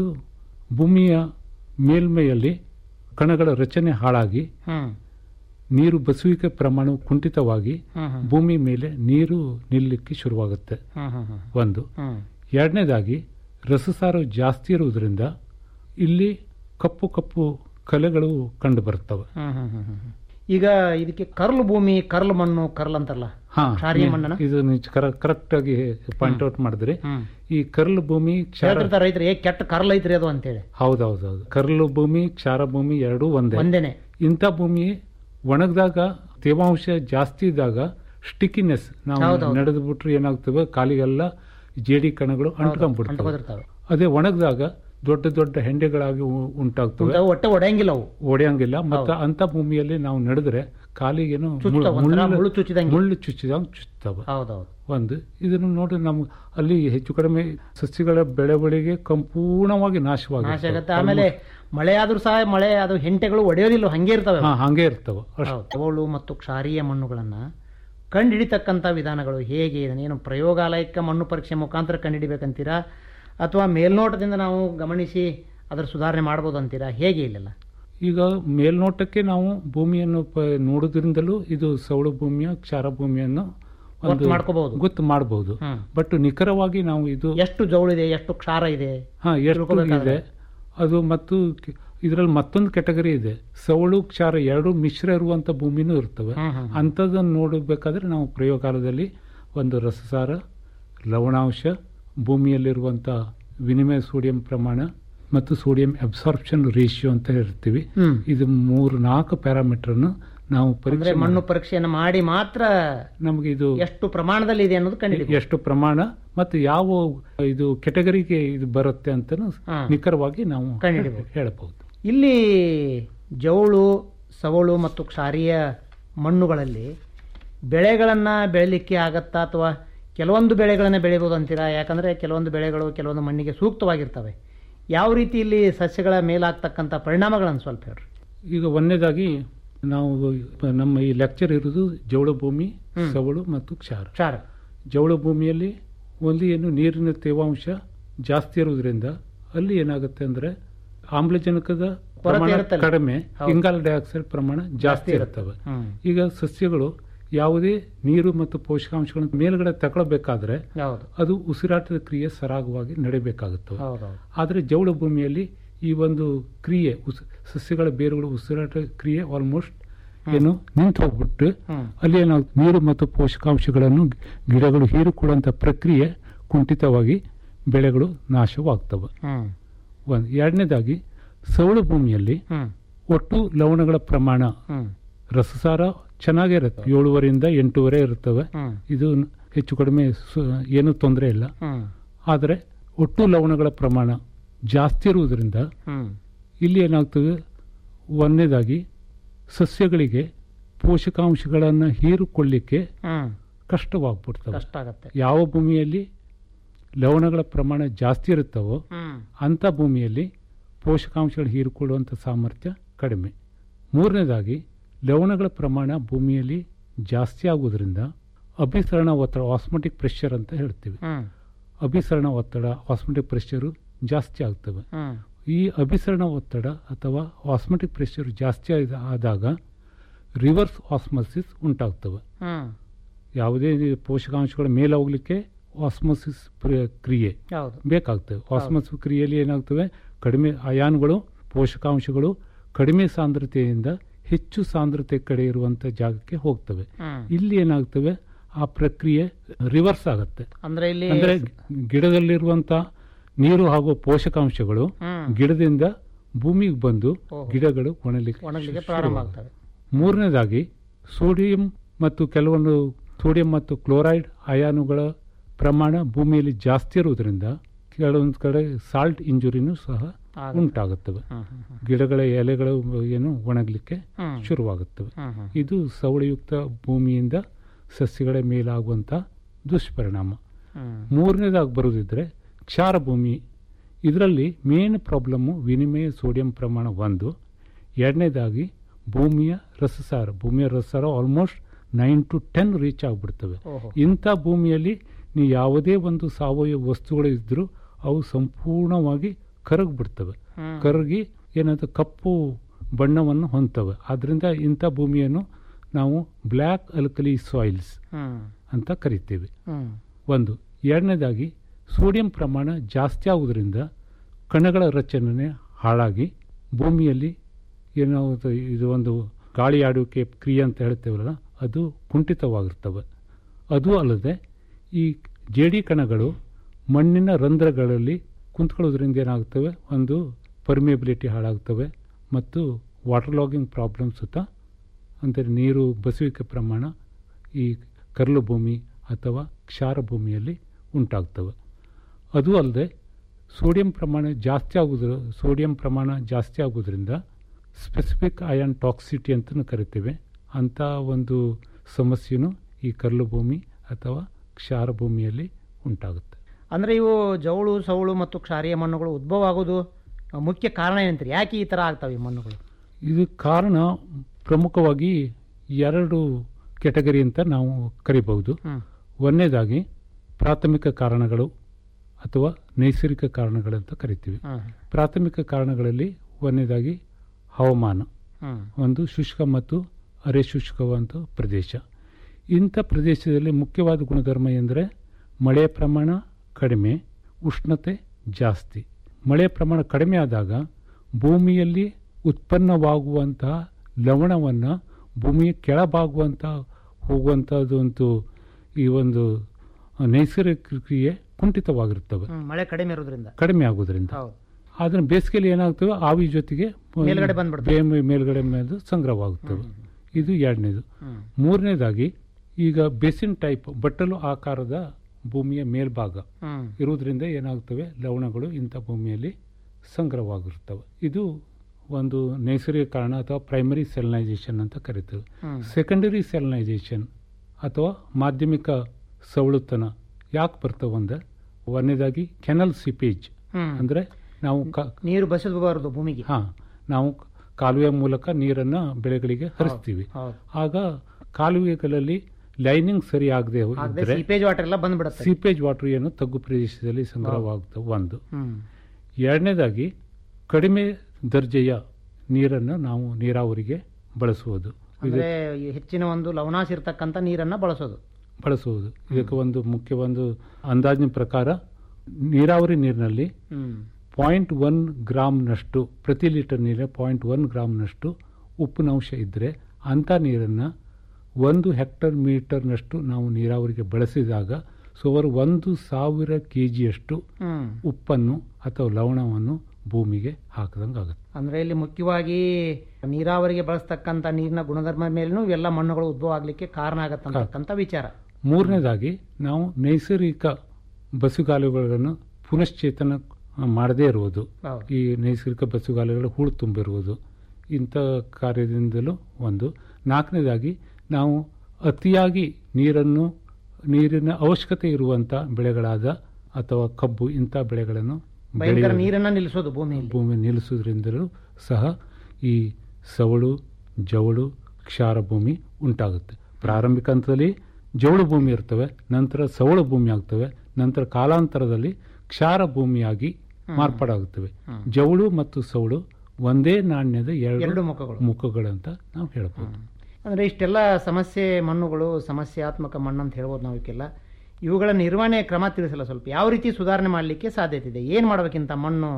ಭೂಮಿಯ ಮೇಲ್ಮೈಯಲ್ಲಿ ಕಣಗಳ ರಚನೆ ಹಾಳಾಗಿ ಹ್ಮ್. ನೀರು ಬಸುವಿಕೆ ಪ್ರಮಾಣವು ಕುಂಠಿತವಾಗಿ ಹ್ಮ್, ಹ್ಮ್. ಭೂಮಿ ಮೇಲೆ ನೀರು ನಿಲ್ಲಕ್ಕೆ ಶುರುವಾಗುತ್ತೆ ಹ್ಮ್, ಹ್ಮ್, ಹ್ಮ್. ಒಂದು ಹ್ಮ್. ಎರಡನೇದಾಗಿ ರಸಸಾರ ಜಾಸ್ತಿ ಇರುವುದರಿಂದ ಇಲ್ಲಿ ಕಪ್ಪು ಕಪ್ಪು ಕಲೆಗಳು ಕಂಡು ಬರ್ತವೆ ಹ್ಮ್, ಹ್ಮ್, ಹ್ಮ್, ಹ್ಮ್. ಈಗ ಇದಕ್ಕೆ ಕರ್ಲು ಭೂಮಿ ಕರ್ಲು ಮಣ್ಣು ಕರ್ಲ್ ಅಂತಾರಲ್ಲ ಹಾ ಕ್ಷಾರಿಯ ನೀವು ಮಣ್ಣನ ಇದು ಕರೆಕ್ಟ್ ಆಗಿ ಪಾಯಿಂಟ್ ಔಟ್ ಮಾಡಿದ್ರಿ ಹ್ಮ್. ಈ ಕರ್ಲ್ ಭೂಮಿ ಕ್ಷಾರ ಹೇಳ್ತಿರ್ತಾರೆ ರೈತರು ಏ ಕೆಟ್ಟ ಕರ್ಲ್ ಐತ್ರಿ ಅದು ಅಂತೇಳಿ ಹೌದೌದೌದು ಕರ್ಲು ಭೂಮಿ ಕ್ಷಾರ ಭೂಮಿ ಎರಡೂ ಒಂದೇ ಒಂದೇನೆ ಇಂಥ ಭೂಮಿ ಒಣಗಿದಾಗ ತೇವಾಂಶ ಜಾಸ್ತಿ ಇದ್ದಾಗ ಸ್ಟಿಕಿನೆಸ್ ನಾವು ಹೌದೌದು. ನಡೆದು ಬಿಟ್ರೆ ಏನಾಗ್ತವೆ ಕಾಲಿಗೆಲ್ಲ ಜೇಡಿ ಕಣಗಳು ಅಂಟ್ಕೊಂಡ್ಬಿಡ್ತವೆ ಅಂಟ್ಕೊತಿರ್ತಾವೆ. ಅದೇ ಒಣಗಿದಾಗ ದೊಡ್ಡ ದೊಡ್ಡ ಹೆಂಡೆಗಳಾಗಿ ಉ- ಉಂಟಾಗ್ತವೆ ಇಂಥವು ಒಟ್ಟೆ ಒಡೆಯಂಗಿಲ್ಲ ಅವು ಒಡೆಯಂಗಿಲ್ಲ ಮತ್ತೆ ಅಂತ ಭೂಮಿಯಲ್ಲಿ ನಾವು ನಡೆದ್ರೆ ಕಾಲಿಗೇನು ಚುಚ್ತಾವೆ, ಮುಳ್ಳು- ಒಂಥರ ಮುಳ್ಳು ಚುಚ್ಚಿದಂಗೆ. ಮುಳ್ಳು ಚುಚ್ಚಿದಂಗೆ ಚುಚ್ತವೆ ಹೌದೌದು ಒಂದು ಇದನ್ನು ನೋಡಿ ನಮ್ಗೆ ಅಲ್ಲಿ ಹೆಚ್ಚು ಕಡಿಮೆ ಸಸ್ಯಗಳ ಬೆಳವಣಿಗೆ ಸಂಪೂರ್ಣವಾಗಿ ನಾಶ ನಾಶವಾಗುತ್ತೆ ಆಗತ್ತೆ ಆಮೇಲೆ ಮಳೆ ಆದ್ರೂ ಸಹ ಮಳೆ ಅದು ಹೆಂಟೆಗಳು ಒಡೆಯೋದಿಲ್ಲ ಹಂಗೆ ಇರ್ತವೆ ಹಾ ಹಂಗೆ ಇರ್ತವೆ ಅಷ್ಟು ಅವಳು ಮತ್ತು ಕ್ಷಾರೀಯ ಮಣ್ಣುಗಳನ್ನ ಕಂಡುಹಿಡಿತಕ್ಕಂಥ ವಿಧಾನಗಳು ಹೇಗೆ ಇದನ್ನೇನು ಪ್ರಯೋಗಾಲಯಕ್ಕೆ ಮಣ್ಣು ಪರೀಕ್ಷೆ ಮುಖಾಂತರ ಕಂಡುಹಿಡಿಬೇಕಂತೀರಾ ಅಥವಾ ಮೇಲ್ನೋಟದಿಂದ ನಾವು ಗಮನಿಸಿ ಅದರ ಸುಧಾರಣೆ ಮಾಡ್ಬೋದು ಅಂತೀರಾ ಹೇಗೆ ಇಲ್ಲೆಲ್ಲ ಈಗ ಮೇಲ್ನೋಟಕ್ಕೆ ನಾವು ಭೂಮಿಯನ್ನು ಪ- ನೋಡೋದ್ರಿಂದಲೂ ಇದು ಸೌಳು ಭೂಮಿಯ ಕ್ಷಾರ ಭೂಮಿಯನ್ನು ಒಂದು ಗೊತ್ತು ಮಾಡ್ಕೋಬಹುದು. ಗೊತ್ತು ಮಾಡಬಹುದು ಹ್ಮ್. ಬಟ್ ನಿಖರವಾಗಿ ನಾವು ಇದು ಎಷ್ಟು ಜೌಳಿದೆ ಎಷ್ಟು ಕ್ಷಾರ ಇದೆ ಹಾ ಎಷ್ಟು ತಿಳ್ಕೊಬೇಕಾದ್ರೆ. ಇದೆ ಅದು ಮತ್ತು ಇದರಲ್ಲಿ ಮತ್ತೊಂದು ಕೆಟಗರಿ ಇದೆ ಸೌಳು ಕ್ಷಾರ ಎರಡು ಮಿಶ್ರ ಇರುವಂತ ಭೂಮಿನೂ ಇರ್ತವೆ ಹ್ಮ್, ಹ್ಮ್, ಹ್ಮ್. ಅಂಥದ್ದನ್ನು ನೋಡಬೇಕಾದ್ರೆ ನಾವು ಪ್ರಯೋಗಾಲಯದಲ್ಲಿ ಒಂದು ರಸಸಾರ ಲವಣಾಂಶ ಭೂಮಿಯಲ್ಲಿರುವಂಥ ವಿನಿಮಯ ಸೋಡಿಯಂ ಪ್ರಮಾಣ ಮತ್ತು ಸೋಡಿಯಂ ಅಬ್ಸಾರ್ಪ್ಷನ್ ರೇಷಿಯೋ ಅಂತ ಹೇಳ್ತೀವಿ ಹ್ಮ್. ಇದು ಮೂರು ನಾಲ್ಕು ಪ್ಯಾರಾಮೀಟರ್ನ ನಾವು ಅಂದ್ರೆ ಪರೀಕ್ಷೆ ಮಣ್ಣು ಪರೀಕ್ಷೆಯನ್ನು ಮಾಡಿ ಮಾತ್ರ ನಮಗೆ ಇದು ಎಷ್ಟು ಪ್ರಮಾಣದಲ್ಲಿ ಇದೆ ಅನ್ನೋದು ಕಂಡುಹಿಡಿಬೇಕು ಎಷ್ಟು ಪ್ರಮಾಣ ಮತ್ತು ಯಾವ ಇದು ಕೆಟಗರಿಗೆ ಇದು ಬರುತ್ತೆ ಅಂತ ಹಾ. ನಿಖರವಾಗಿ ನಾವು ಕಂಡುಹಿಡಿಬಹುದು. ಹೇಳಬಹುದು ಇಲ್ಲಿ ಜೌಳು ಸವಳು ಮತ್ತು ಕ್ಷಾರೀಯ ಮಣ್ಣುಗಳಲ್ಲಿ ಬೆಳೆಗಳನ್ನು ಬೆಳಿಲಿಕ್ಕೆ ಆಗತ್ತಾ ಅಥವಾ ಕೆಲವೊಂದು ಬೆಳೆಗಳನ್ನು ಬೆಳಿಬೋದು ಅಂತೀರಾ ಯಾಕಂದರೆ ಕೆಲವೊಂದು ಬೆಳೆಗಳು ಕೆಲವೊಂದು ಮಣ್ಣಿಗೆ ಸೂಕ್ತವಾಗಿರ್ತವೆ ಯಾವ ರೀತಿ ಇಲ್ಲಿ ಸಸ್ಯಗಳ ಮೇಲಾಗ್ತಕ್ಕಂಥ ಪರಿಣಾಮಗಳನ್ನು ಸ್ವಲ್ಪ ಹೇಳ್ರಿ ಈಗ ಒಂದನೇದಾಗಿ ನಾವು ನಮ್ಮ ಈ ಲೆಕ್ಚರ್ ಇರೋದು ಜೌಳ ಭೂಮಿ ಹ್ಮ್. ಸವಳು ಮತ್ತು ಕ್ಷಾರ ಕ್ಷಾರ ಜೌಳ ಭೂಮಿಯಲ್ಲಿ ಒಂದು ಏನು ನೀರಿನ ತೇವಾಂಶ ಜಾಸ್ತಿ ಇರುವುದರಿಂದ ಅಲ್ಲಿ ಏನಾಗುತ್ತೆ ಅಂದ್ರೆ ಆಮ್ಲಜನಕದ ಕೊರತೆ ಪ್ರಮಾಣ ಇರುತ್ತಲ್ಲ. ಕಡಿಮೆ ಹೌದು. ಇಂಗಾಲ ಡೈಆಕ್ಸೈಡ್ ಪ್ರಮಾಣ ಜಾಸ್ತಿ ಇರುತ್ತೆ. ಇರ್ತವೆ ಹ್ಮ್. ಈಗ ಸಸ್ಯಗಳು ಯಾವುದೇ ನೀರು ಮತ್ತು ಪೋಷಕಾಂಶಗಳನ್ನು ಮೇಲ್ಗಡೆ ತಗೊಳ್ಬೇಕಾದ್ರೆ ಹೌದು ಅದು ಉಸಿರಾಟದ ಕ್ರಿಯೆ ಸರಾಗವಾಗಿ ನಡಿಬೇಕಾಗುತ್ತವೆ ಹೌದೌದು ಆದರೆ ಜೌಳ ಭೂಮಿಯಲ್ಲಿ ಈ ಒಂದು ಕ್ರಿಯೆ ಉಸ್ ಸಸ್ಯಗಳ ಬೇರುಗಳು ಉಸಿರಾಟ ಕ್ರಿಯೆ ಆಲ್ಮೋಸ್ಟ್ ಏನು ನಿಂತು ಹೋಗ್ಬಿಟ್ಟು ಹ್ಮ್. ಅಲ್ಲಿ ಏನಾಗುತ್ತೆ ನೀರು ಮತ್ತು ಪೋಷಕಾಂಶಗಳನ್ನು ಗಿ- ಗಿಡಗಳು ಹೀರಿಕೊಳ್ಳುವಂಥ ಪ್ರಕ್ರಿಯೆ ಕುಂಠಿತವಾಗಿ ಬೆಳೆಗಳು ನಾಶವಾಗ್ತವೆ ಹ್ಮ್ ಒಂದು ಎರಡನೇದಾಗಿ ಸೌಳು ಭೂಮಿಯಲ್ಲಿ ಹ್ಮ್ ಒಟ್ಟು ಲವಣಗಳ ಪ್ರಮಾಣ ಹ್ಮ್ ರಸಸಾರ ಚೆನ್ನಾಗೇ ಇರುತ್ತೆ ಏಳುವರೆಯಿಂದ ಎಂಟೂವರೆ ಇರ್ತವೆ ಹ್ಮ್. ಇದು ಹೆಚ್ಚು ಕಡಿಮೆ ಸು- ಏನೂ ತೊಂದರೆ ಇಲ್ಲ ಹ್ಮ್ ಆದರೆ ಒಟ್ಟು ಲವಣಗಳ ಪ್ರಮಾಣ ಜಾಸ್ತಿ ಇರುವುದರಿಂದ ಹ್ಮ್ ಇಲ್ಲಿ ಏನಾಗ್ತದೆ ಒಂದನೇದಾಗಿ ಸಸ್ಯಗಳಿಗೆ ಪೋಷಕಾಂಶಗಳನ್ನು ಹೀರಿಕೊಳ್ಳಿಕ್ಕೆ ಹ್ಮ್ ಕಷ್ಟವಾಗ್ಬಿಡ್ತವೆ ಕಷ್ಟ ಆಗತ್ತೆ ಯಾವ ಭೂಮಿಯಲ್ಲಿ ಲವಣಗಳ ಪ್ರಮಾಣ ಜಾಸ್ತಿ ಇರುತ್ತವೋ ಹ್ಮ್ ಅಂಥ ಭೂಮಿಯಲ್ಲಿ ಪೋಷಕಾಂಶಗಳು ಹೀರಿಕೊಳ್ಳುವಂಥ ಸಾಮರ್ಥ್ಯ ಕಡಿಮೆ ಮೂರನೇದಾಗಿ ಲವಣಗಳ ಪ್ರಮಾಣ ಭೂಮಿಯಲ್ಲಿ ಜಾಸ್ತಿ ಆಗುವುದರಿಂದ ಅಭಿಸರಣ ಒತ್ತಡ ಆಸ್ಮೆಟಿಕ್ ಪ್ರೆಷರ್ ಅಂತ ಹೇಳ್ತೀವಿ ಹ್ಮ್ ಅಭಿಸರಣ ಒತ್ತಡ ಆಸ್ಮೆಟಿಕ್ ಪ್ರೆಷರು ಜಾಸ್ತಿ ಆಗ್ತವೆ ಹ್ಮ್ ಈ ಅಭಿಸರಣ ಒತ್ತಡ ಅಥವಾ ಆಸ್ಮೆಟಿಕ್ ಪ್ರೆಷರ್ ಜಾಸ್ತಿ ಆದ- ಆದಾಗ ರಿವರ್ಸ್ ಆಸ್ಮಸಿಸ್ ಉಂಟಾಗ್ತವೆ ಹ್ಮ್ ಯಾವುದೇ ಪೋಷಕಾಂಶಗಳ ಮೇಲೆ ಹೋಗ್ಲಿಕ್ಕೆ ಆಸ್ಮೋಸಿಸ್ ಕ್ರಿಯೆ ಹೌದು ಬೇಕಾಗ್ತವೆ ಆಸ್ಮೋಸಿಸ್ ಕ್ರಿಯೆಯಲ್ಲಿ ಏನಾಗ್ತವೆ ಕಡಿಮೆ ಅಯಾನ್ಗಳು ಪೋಷಕಾಂಶಗಳು ಕಡಿಮೆ ಸಾಂದ್ರತೆಯಿಂದ ಹೆಚ್ಚು ಸಾಂದ್ರತೆ ಕಡೆ ಇರುವಂತ ಜಾಗಕ್ಕೆ ಹೋಗ್ತವೆ ಹ್ಮ್. ಇಲ್ಲಿ ಏನಾಗ್ತವೆ ಆ ಪ್ರಕ್ರಿಯೆ ರಿವರ್ಸ್ ಆಗುತ್ತೆ ಅಂದ್ರೆ ಇಲ್ಲಿ ಅಂದ್ರೆ ಗಿಡದಲ್ಲಿರುವಂತ ನೀರು ಹಾಗೂ ಪೋಷಕಾಂಶಗಳು ಹ್ಮ್. ಗಿಡದಿಂದ ಭೂಮಿಗೆ ಬಂದು ಓಹೋ. ಗಿಡಗಳು ಒಣಲಿಕ್ಕೆ ಒಣಗಲಿಕ್ಕೆ ಶುರು- ಪ್ರಾರಂಭ ಶುರುವಾಗುತ್ತೆ. ಆಗ್ತವೆ ಮೂರನೇದಾಗಿ ಸೋಡಿಯಂ ಮತ್ತು ಕೆಲವೊಂದು ಸೋಡಿಯಂ ಮತ್ತು ಕ್ಲೋರೈಡ್ ಅಯಾನುಗಳ ಪ್ರಮಾಣ ಭೂಮಿಯಲ್ಲಿ ಜಾಸ್ತಿ ಇರುವುದರಿಂದ ಕೆಲವೊಂದು ಕಡೆ ಸಾಲ್ಟ್ ಇಂಜುರಿನೂ ಸಹ ಆಗುತ್ತೆ. ಉಂಟಾಗುತ್ತವೆ ಹ್ಮ್, ಹ್ಮ್, ಹ್ಮ್. ಗಿಡಗಳ ಎಲೆಗಳು ಏನು ಒಣಗಲಿಕ್ಕೆ ಹ್ಮ್. ಶುರುವಾಗುತ್ತವೆ ಹ್ಮ್, ಹ್ಮ್. ಇದು ಸವಳಯುಕ್ತ ಭೂಮಿಯಿಂದ ಸಸ್ಯಗಳ ಮೇಲಾಗುವಂಥ ದುಷ್ಪರಿಣಾಮ ಹ್ಮ್. ಮೂರನೇದಾಗಿ ಬರೋದಿದ್ರೆ ಕ್ಷಾರ ಭೂಮಿ ಇದರಲ್ಲಿ ಮೇನ್ ಪ್ರಾಬ್ಲಮ್ಮು ವಿನಿಮಯ ಸೋಡಿಯಂ ಪ್ರಮಾಣ ಒಂದು ಎರಡನೇದಾಗಿ ಭೂಮಿಯ ರಸಸಾರ ಭೂಮಿಯ ರಸಸಾರ almost nine to ten reach ಆಗಿಬಿಡ್ತವೆ ಓಹೋ. ಇಂಥ ಭೂಮಿಯಲ್ಲಿ ನೀವು ಯಾವುದೇ ಒಂದು ಸಾವಯವ ವಸ್ತುಗಳು ಇದ್ದರೂ ಅವು ಸಂಪೂರ್ಣವಾಗಿ ಕರಗಿಬಿಡ್ತವೆ ಹ್ಮ್. ಕರಗಿ ಏನಂತ ಕಪ್ಪು ಬಣ್ಣವನ್ನು ಹೊಂದ್ತವೆ ಆದ್ದರಿಂದ ಇಂಥ ಭೂಮಿಯನ್ನು ನಾವು ಬ್ಲ್ಯಾಕ್ ಅಲ್ಕಲಿ ಸಾಯಿಲ್ಸ್ ಹ್ಮ್. ಅಂತ ಕರಿತೀವಿ ಹ್ಮ್. ಒಂದು ಎರಡನೇದಾಗಿ ಸೋಡಿಯಂ ಪ್ರಮಾಣ ಜಾಸ್ತಿ ಆಗುವುದರಿಂದ ಕಣಗಳ ರಚನೆ ಹಾಳಾಗಿ ಭೂಮಿಯಲ್ಲಿ ಏನೋ ಒಂದು ಇದು ಒಂದು ಗಾಳಿ ಆಡುವಿಕೆ ಕ್ರಿಯೆ ಅಂತ ಹೇಳ್ತೇವಲ್ಲ ಅದು ಕುಂಠಿತವಾಗಿರ್ತವೆ ಅದು ಅಲ್ಲದೆ ಈ ಜೇಡಿ ಕಣಗಳು ಮಣ್ಣಿನ ರಂಧ್ರಗಳಲ್ಲಿ ಕುಂತ್ಕೊಳ್ಳೋದ್ರಿಂದ ಏನಾಗ್ತವೆ ಒಂದು ಪರ್ಮಿಯಬಿಲಿಟಿ ಹಾಳಾಗ್ತವೆ ಮತ್ತು ವಾಟರ್ ಲಾಗಿಂಗ್ ಪ್ರಾಬ್ಲಮ್ ಸುತ್ತ ಅಂದರೆ ನೀರು ಬಸುವಿಕೆ ಪ್ರಮಾಣ ಈ ಕರ್ಲು ಭೂಮಿ ಅಥವಾ ಕ್ಷಾರ ಭೂಮಿಯಲ್ಲಿ ಉಂಟಾಗ್ತವೆ ಅದು ಅಲ್ಲದೆ ಸೋಡಿಯಂ ಪ್ರಮಾಣ ಜಾಸ್ತಿ ಆಗುವುದ್ರ ಸೋಡಿಯಂ ಪ್ರಮಾಣ ಜಾಸ್ತಿ ಆಗೋದ್ರಿಂದ ಸ್ಪೆಸಿಫಿಕ್ ಅಯಾನ್ ಟಾಕ್ಸಿಟಿ ಅಂತಲೂ ಕರಿತೇವೆ ಅಂಥ ಒಂದು ಸಮಸ್ಯೆನೂ ಈ ಕರ್ಲು ಭೂಮಿ ಅಥವಾ ಕ್ಷಾರ ಭೂಮಿಯಲ್ಲಿ ಉಂಟಾಗುತ್ತೆ ಅಂದ್ರೆ ಇವು ಜೌಳು ಸೌಳು ಮತ್ತು ಕ್ಷಾರೀಯ ಮಣ್ಣುಗಳು ಉದ್ಭವ ಆಗೋದು ಆ, ಮುಖ್ಯ ಕಾರಣ ಏನಂತೀರಿ ಯಾಕೆ ಈ ತರ ಆಗ್ತಾವೆ ಈ ಮಣ್ಣುಗಳು ಇದು ಕಾರಣ ಪ್ರಮುಖವಾಗಿ ಎರಡು ಕೆಟಗರಿ ಅಂತ ನಾವು ಕರಿಬಹುದು ಹ್ಮ್. ಒಂದನೇದಾಗಿ ಪ್ರಾಥಮಿಕ ಕಾರಣಗಳು ಅಥವಾ ನೈಸರ್ಗಿಕ ಕಾರಣಗಳಂತ ಕರಿತೀವಿ ಹ್ಮ್. ಪ್ರಾಥಮಿಕ ಕಾರಣಗಳಲ್ಲಿ ಒಂದನೇದಾಗಿ ಹವಾಮಾನ ಹ್ಮ್. ಒಂದು ಶುಷ್ಕ ಮತ್ತು ಅರೆ ಶುಷ್ಕವಂತ ಪ್ರದೇಶ ಇಂಥ ಪ್ರದೇಶದಲ್ಲಿ ಮುಖ್ಯವಾದ ಗುಣಧರ್ಮ ಎಂದರೆ ಮಳೆಯ ಪ್ರಮಾಣ ಕಡಿಮೆ ಉಷ್ಣತೆ ಜಾಸ್ತಿ ಮಳೆಯ ಪ್ರಮಾಣ ಕಡಿಮೆ ಆದಾಗ ಭೂಮಿಯಲ್ಲಿ ಉತ್ಪನ್ನವಾಗುವಂತಹ ಲವಣವನ್ನು ಭೂಮಿಯ ಕೆಳಭಾಗುವಂಥ ಹೋಗುವಂಥದ್ದು ಒಂದು ಈ ಒಂದು ನೈಸರ್ಗಿಕ ಕ್ರಿಯೆ ಕುಂಠಿತವಾಗಿರ್ತವೆ ಹ್ಮ್, ಮಳೆ ಕಡಿಮೆ ಇರೋದ್ರಿಂದ ಕಡಿಮೆ ಆಗೋದ್ರಿಂದ ಹೌದು ಆದ್ರೆ ಬೇಸಿಗೆಯಲ್ಲಿ ಏನಾಗ್ತವೆ ಆವಿ ಜೊತೆಗೆ ಮೇಲ್ಗಡೆ ಬಂದ್ಬಿಡ್ತವೆ. ಬೇ- ಮೇಲ್ಗಡೆ ಮೇಲೆ ಸಂಗ್ರಹವಾಗುತ್ತವೆ ಇದು ಎರಡನೇದು ಹ್ಮ್. ಮೂರನೇದಾಗಿ ಈಗ ಬೇಸಿನ್ ಟೈಪ್ ಬಟ್ಟಲು ಆಕಾರದ ಭೂಮಿಯ ಮೇಲ್ಭಾಗ ಹ್ಮ್. ಇರುವುದರಿಂದ ಏನಾಗ್ತವೆ ಲವಣಗಳು ಇಂಥ ಭೂಮಿಯಲ್ಲಿ ಸಂಗ್ರಹವಾಗಿರ್ತವೆ ಇದು ಒಂದು ನೈಸರ್ಗಿಕ ಕಾರಣ ಅಥವಾ ಪ್ರೈಮರಿ ಸೆಲ್ನೈಸೇಷನ್ ಅಂತ ಕರಿತೇವೆ ಹ್ಮ್. ಸೆಕೆಂಡರಿ ಸೆಲ್ನೈಸೇಷನ್ ಅಥವಾ ಮಾಧ್ಯಮಿಕ ಸವಳುತನ ಯಾಕೆ ಬರ್ತವೆ ಅಂದ್ರೆ ಒಂದನೇದಾಗಿ ಕೆನಲ್ ಸಿಪೇಜ್ ಹ್ಮ್. ಅಂದ್ರೆ ನಾವು ಕ- ನೀರು ಬಸದಬಾರದು ಭೂಮಿಗೆ ಹಾ ನಾವು ಕಾಲುವೆ ಮೂಲಕ ನೀರನ್ನ ಬೆಳೆಗಳಿಗೆ ಹರಿಸ್ತೀವಿ ಹೌದು. ಆಗ ಕಾಲುವೆಗಳಲ್ಲಿ ಲೈನಿಂಗ್ ಸರಿ ಆಗದೆ ಆಗದೆ ಇದ್ರೆ ಸೀಪೇಜ್ ವಾಟರ್ ಎಲ್ಲ ಬಂದ್ಬಿಡುತ್ತೆ ಸೀಪೇಜ್ ವಾಟರ್ ಏನು ತಗ್ಗು ಪ್ರದೇಶದಲ್ಲಿ ಸಂಗ್ರಹವಾಗ್ತವೆ ಒಂದು ಹ್ಮ್. ಎರಡನೇದಾಗಿ ಕಡಿಮೆ ದರ್ಜೆಯ ನೀರನ್ನು ನಾವು ನೀರಾವರಿಗೆ ಬಳಸುವುದು ಇದು ಅಂದ್ರೆ ಈ ಹೆಚ್ಚಿನ ಒಂದು ಲವಣಾಂಶ ಇರ್ತಕ್ಕಂಥ ನೀರನ್ನ ಬಳಸೋದು ಬಳಸುವುದು ಇದಕ್ಕೆ ಒಂದು ಮುಖ್ಯ ಒಂದು ಅಂದಾಜಿನ ಪ್ರಕಾರ ನೀರಾವರಿ ನೀರಿನಲ್ಲಿ ಹ್ಮ್. ಪಾಯಿಂಟ್ ಒನ್ ಗ್ರಾಮ್ನಷ್ಟು ಪ್ರತಿ ಲೀಟರ್ ನೀರಿಗೆ ಪಾಯಿಂಟ್ ಒನ್ ಗ್ರಾಮ್ನಷ್ಟು ಉಪ್ಪಿನಂಶ ಇದ್ದರೆ ಅಂಥ ನೀರನ್ನು ಒಂದು ಹೆಕ್ಟರ್ ಮೀಟರ್ನಷ್ಟು ನಾವು ನೀರಾವರಿಗೆ ಬಳಸಿದಾಗ ಸುಮಾರು ಒಂದು ಸಾವಿರ ಕೆ ಜಿಯಷ್ಟು ಹ್ಮ್. ಉಪ್ಪನ್ನು ಅಥವಾ ಲವಣವನ್ನು ಭೂಮಿಗೆ ಹಾಕಿದಂಗೆ ಆಗುತ್ತೆ ಅಂದ್ರೆ ಇಲ್ಲಿ ಮುಖ್ಯವಾಗಿ ನೀರಾವರಿಗೆ ಬಳಸ್ತಕ್ಕಂಥ ನೀರಿನ ಗುಣಧರ್ಮ ಮೇಲೂ ಇವೆಲ್ಲ ಮಣ್ಣುಗಳು ಉದ್ಭವ ಆಗ್ಲಿಕ್ಕೆ ಕಾರಣ ಆಗತ್ತಂತಕ್ಕಂಥ ವಿಚಾರ ಮೂರನೇದಾಗಿ ನಾವು ನೈಸರ್ಗಿಕ ಬಸುಗಾಲುಗಳನ್ನು ಪುನಶ್ಚೇತನ ಮಾಡದೇ ಇರುವುದು ಹೌದು. ಈ ನೈಸರ್ಗಿಕ ಬಸುಗಾಲುಗಳು ಹೂಳು ತುಂಬಿರುವುದು ಇಂಥ ಕಾರ್ಯದಿಂದಲೂ ಒಂದು ನಾಲ್ಕನೇದಾಗಿ ನಾವು ಅತಿಯಾಗಿ ನೀರನ್ನು ನೀರಿನ ಅವಶ್ಯಕತೆ ಇರುವಂಥ ಬೆಳೆಗಳಾದ ಅಥವಾ ಕಬ್ಬು ಇಂಥ ಬೆಳೆಗಳನ್ನು ಭಯಂಕರ ಬೆಳೆಯೋದು- ನೀರನ್ನ ನಿಲ್ಲಿಸೋದು ಭೂಮಿಯಲ್ಲಿ ಭೂಮಿ ನಿಲ್ಲಿಸುವುದರಿಂದಲೂ ಸಹ ಈ ಸವಳು ಜವಳು ಕ್ಷಾರ ಭೂಮಿ ಉಂಟಾಗುತ್ತೆ ಪ್ರಾರಂಭಿಕ ಹಂತದಲ್ಲಿ ಜವಳು ಭೂಮಿ ಇರ್ತವೆ ನಂತರ ಸವಳು ಭೂಮಿ ಆಗ್ತವೆ ನಂತರ ಕಾಲಾಂತರದಲ್ಲಿ ಕ್ಷಾರ ಭೂಮಿಯಾಗಿ ಹ್ಮ್. ಮಾರ್ಪಾಡಾಗುತ್ತವೆ ಹ್ಮ್. ಜವಳು ಮತ್ತು ಸವಳು ಒಂದೇ ನಾಣ್ಯದ ಎರಡು ಎರಡು ಮುಖಗಳು. ಮುಖಗಳಂತ ನಾವು ಹೇಳ್ಬೋದು ಅಂದ್ರೆ ಇಷ್ಟೆಲ್ಲ ಸಮಸ್ಯೆ ಮಣ್ಣುಗಳು ಸಮಸ್ಯಾತ್ಮಕ ಮಣ್ಣು ಅಂತ ಹೇಳ್ಬೋದು ನಾವು ಇವಕ್ಕೆಲ್ಲ ಇವುಗಳ ನಿರ್ವಹಣೆ ಕ್ರಮ ತಿಳಿಸಲ್ಲ ಸ್ವಲ್ಪ ಯಾವ ರೀತಿ ಸುಧಾರಣೆ ಮಾಡಲಿಕ್ಕೆ ಸಾಧ್ಯತೆ ಇದೆ ಏನು ಮಾಡ್ಬೇಕಿಂತ ಮಣ್ಣು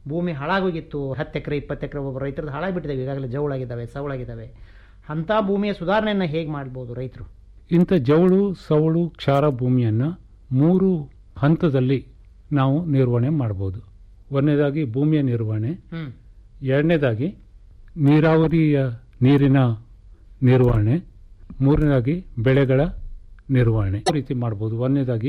ಭೂಮಿ ಹಾಳಾಗೋಗಿತ್ತು ಹತ್ತು ಎಕರೆ ಇಪ್ಪತ್ತು ಎಕರೆ ಒಬ್ಬ ರೈತರದ್ದು ಹಾಳಾಗಿಬಿಟ್ಟಿದ್ದಾವೆ ಈಗಾಗಲೇ ಜವಳಾಗಿದ್ದಾವೆ ಸವಳಾಗಿದ್ದಾವೆ ಅಂಥ ಭೂಮಿಯ ಸುಧಾರಣೆಯನ್ನು ಹೇಗೆ ಮಾಡ್ಬೋದು ರೈತರು ಇಂಥ ಜವಳು ಸವಳು ಕ್ಷಾರ ಭೂಮಿಯನ್ನು ಮೂರು ಹಂತದಲ್ಲಿ ನಾವು ನಿರ್ವಹಣೆ ಮಾಡ್ಬೋದು ಒಂದನೇದಾಗಿ ಭೂಮಿಯ ನಿರ್ವಹಣೆ ಹ್ಮ್. ಎರಡನೇದಾಗಿ ನೀರಾವರಿಯ ನೀರಿನ ನಿರ್ವಹಣೆ ಮೂರನೇದಾಗಿ ಬೆಳೆಗಳ ನಿರ್ವಹಣೆ ಈ ರೀತಿ ಮಾಡ್ಬೋದು ಒಂದನೇದಾಗಿ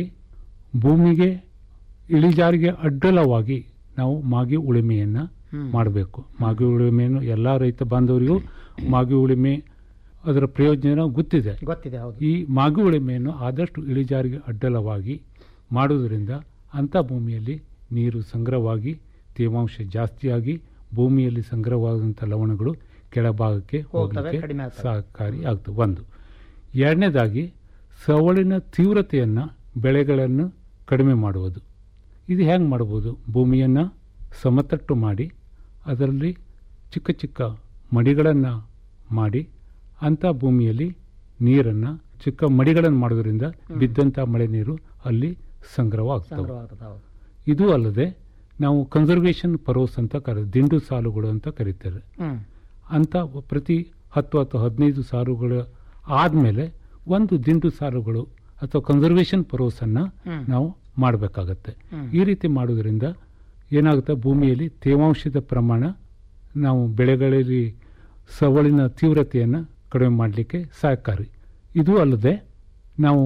ಭೂಮಿಗೆ ಇಳಿಜಾರಿಗೆ ಅಡ್ಡಲವಾಗಿ ನಾವು ಮಾಗಿ ಉಳುಮೆಯನ್ನು ಹ್ಮ್. ಮಾಡಬೇಕು ಮಾಗಿ ಉಳುಮೆಯನ್ನು ಎಲ್ಲ ರೈತ ಬಾಂಧವರಿಗೂ ಮಾಗಿ ಉಳುಮೆ ಅದರ ಪ್ರಯೋಜನ ಗೊತ್ತಿದೆ ಗೊತ್ತಿದೆ ಹೌದು ಈ ಮಾಗಿ ಉಳುಮೆಯನ್ನು ಆದಷ್ಟು ಇಳಿಜಾರಿಗೆ ಅಡ್ಡಲವಾಗಿ ಮಾಡುವುದರಿಂದ ಅಂಥ ಭೂಮಿಯಲ್ಲಿ ನೀರು ಸಂಗ್ರಹವಾಗಿ ತೇವಾಂಶ ಜಾಸ್ತಿಯಾಗಿ ಭೂಮಿಯಲ್ಲಿ ಸಂಗ್ರಹವಾದಂಥ ಲವಣಗಳು ಕೆಳಭಾಗಕ್ಕೆ ಹೋಗ್ತವೆ, ಹೋಗಲಿಕ್ಕೆ ಕಡಿಮೆ ಆಗ್ತವೆ. ಸಹಕಾರಿ ಆಗ್ತದೆ ಒಂದು ಎರಡನೇದಾಗಿ ಸವಳಿನ ತೀವ್ರತೆಯನ್ನು ಬೆಳೆಗಳನ್ನು ಕಡಿಮೆ ಮಾಡುವುದು ಇದು ಹೆಂಗೆ ಮಾಡ್ಬೋದು ಭೂಮಿಯನ್ನು ಸಮತಟ್ಟು ಮಾಡಿ ಅದರಲ್ಲಿ ಚಿಕ್ಕ ಚಿಕ್ಕ ಮಡಿಗಳನ್ನು ಮಾಡಿ ಅಂಥ ಭೂಮಿಯಲ್ಲಿ ನೀರನ್ನು ಚಿಕ್ಕ ಮಡಿಗಳನ್ನು ಮಾಡೋದ್ರಿಂದ ಬಿದ್ದಂಥ ಮಳೆ ನೀರು ಅಲ್ಲಿ ಸಂಗ್ರಹವಾಗ್ತವೆ ಸಂಗ್ರಹ ಆಗ್ತದೆ ಹೌದು ಇದು ಅಲ್ಲದೆ ನಾವು ಕನ್ಸರ್ವೇಷನ್ ಪರೋಸ್ ಅಂತ ಕರೆ ದಿಂಡು ಸಾಲುಗಳು ಅಂತ ಕರೀತಾರೆ ಹ್ಮ್. ಅಂತ ಪ್ರತಿ ಹತ್ತು ಅಥವಾ ಹದಿನೈದು ಸಾಲುಗಳು ಆದಮೇಲೆ ಒಂದು ದಿಂಡು ಸಾಲುಗಳು ಅಥವಾ ಕನ್ಸರ್ವೇಷನ್ ಪರೋಸನ್ನು ಹ್ಮ್. ನಾವು ಮಾಡಬೇಕಾಗತ್ತೆ ಹ್ಮ್. ಈ ರೀತಿ ಮಾಡೋದ್ರಿಂದ ಏನಾಗುತ್ತೆ ಭೂಮಿಯಲ್ಲಿ ತೇವಾಂಶದ ಪ್ರಮಾಣ ನಾವು ಬೆಳೆಗಳಲ್ಲಿ ಸವಳಿನ ತೀವ್ರತೆಯನ್ನು ಕಡಿಮೆ ಮಾಡಲಿಕ್ಕೆ ಸಹಕಾರಿ ಇದು ಅಲ್ಲದೆ ನಾವು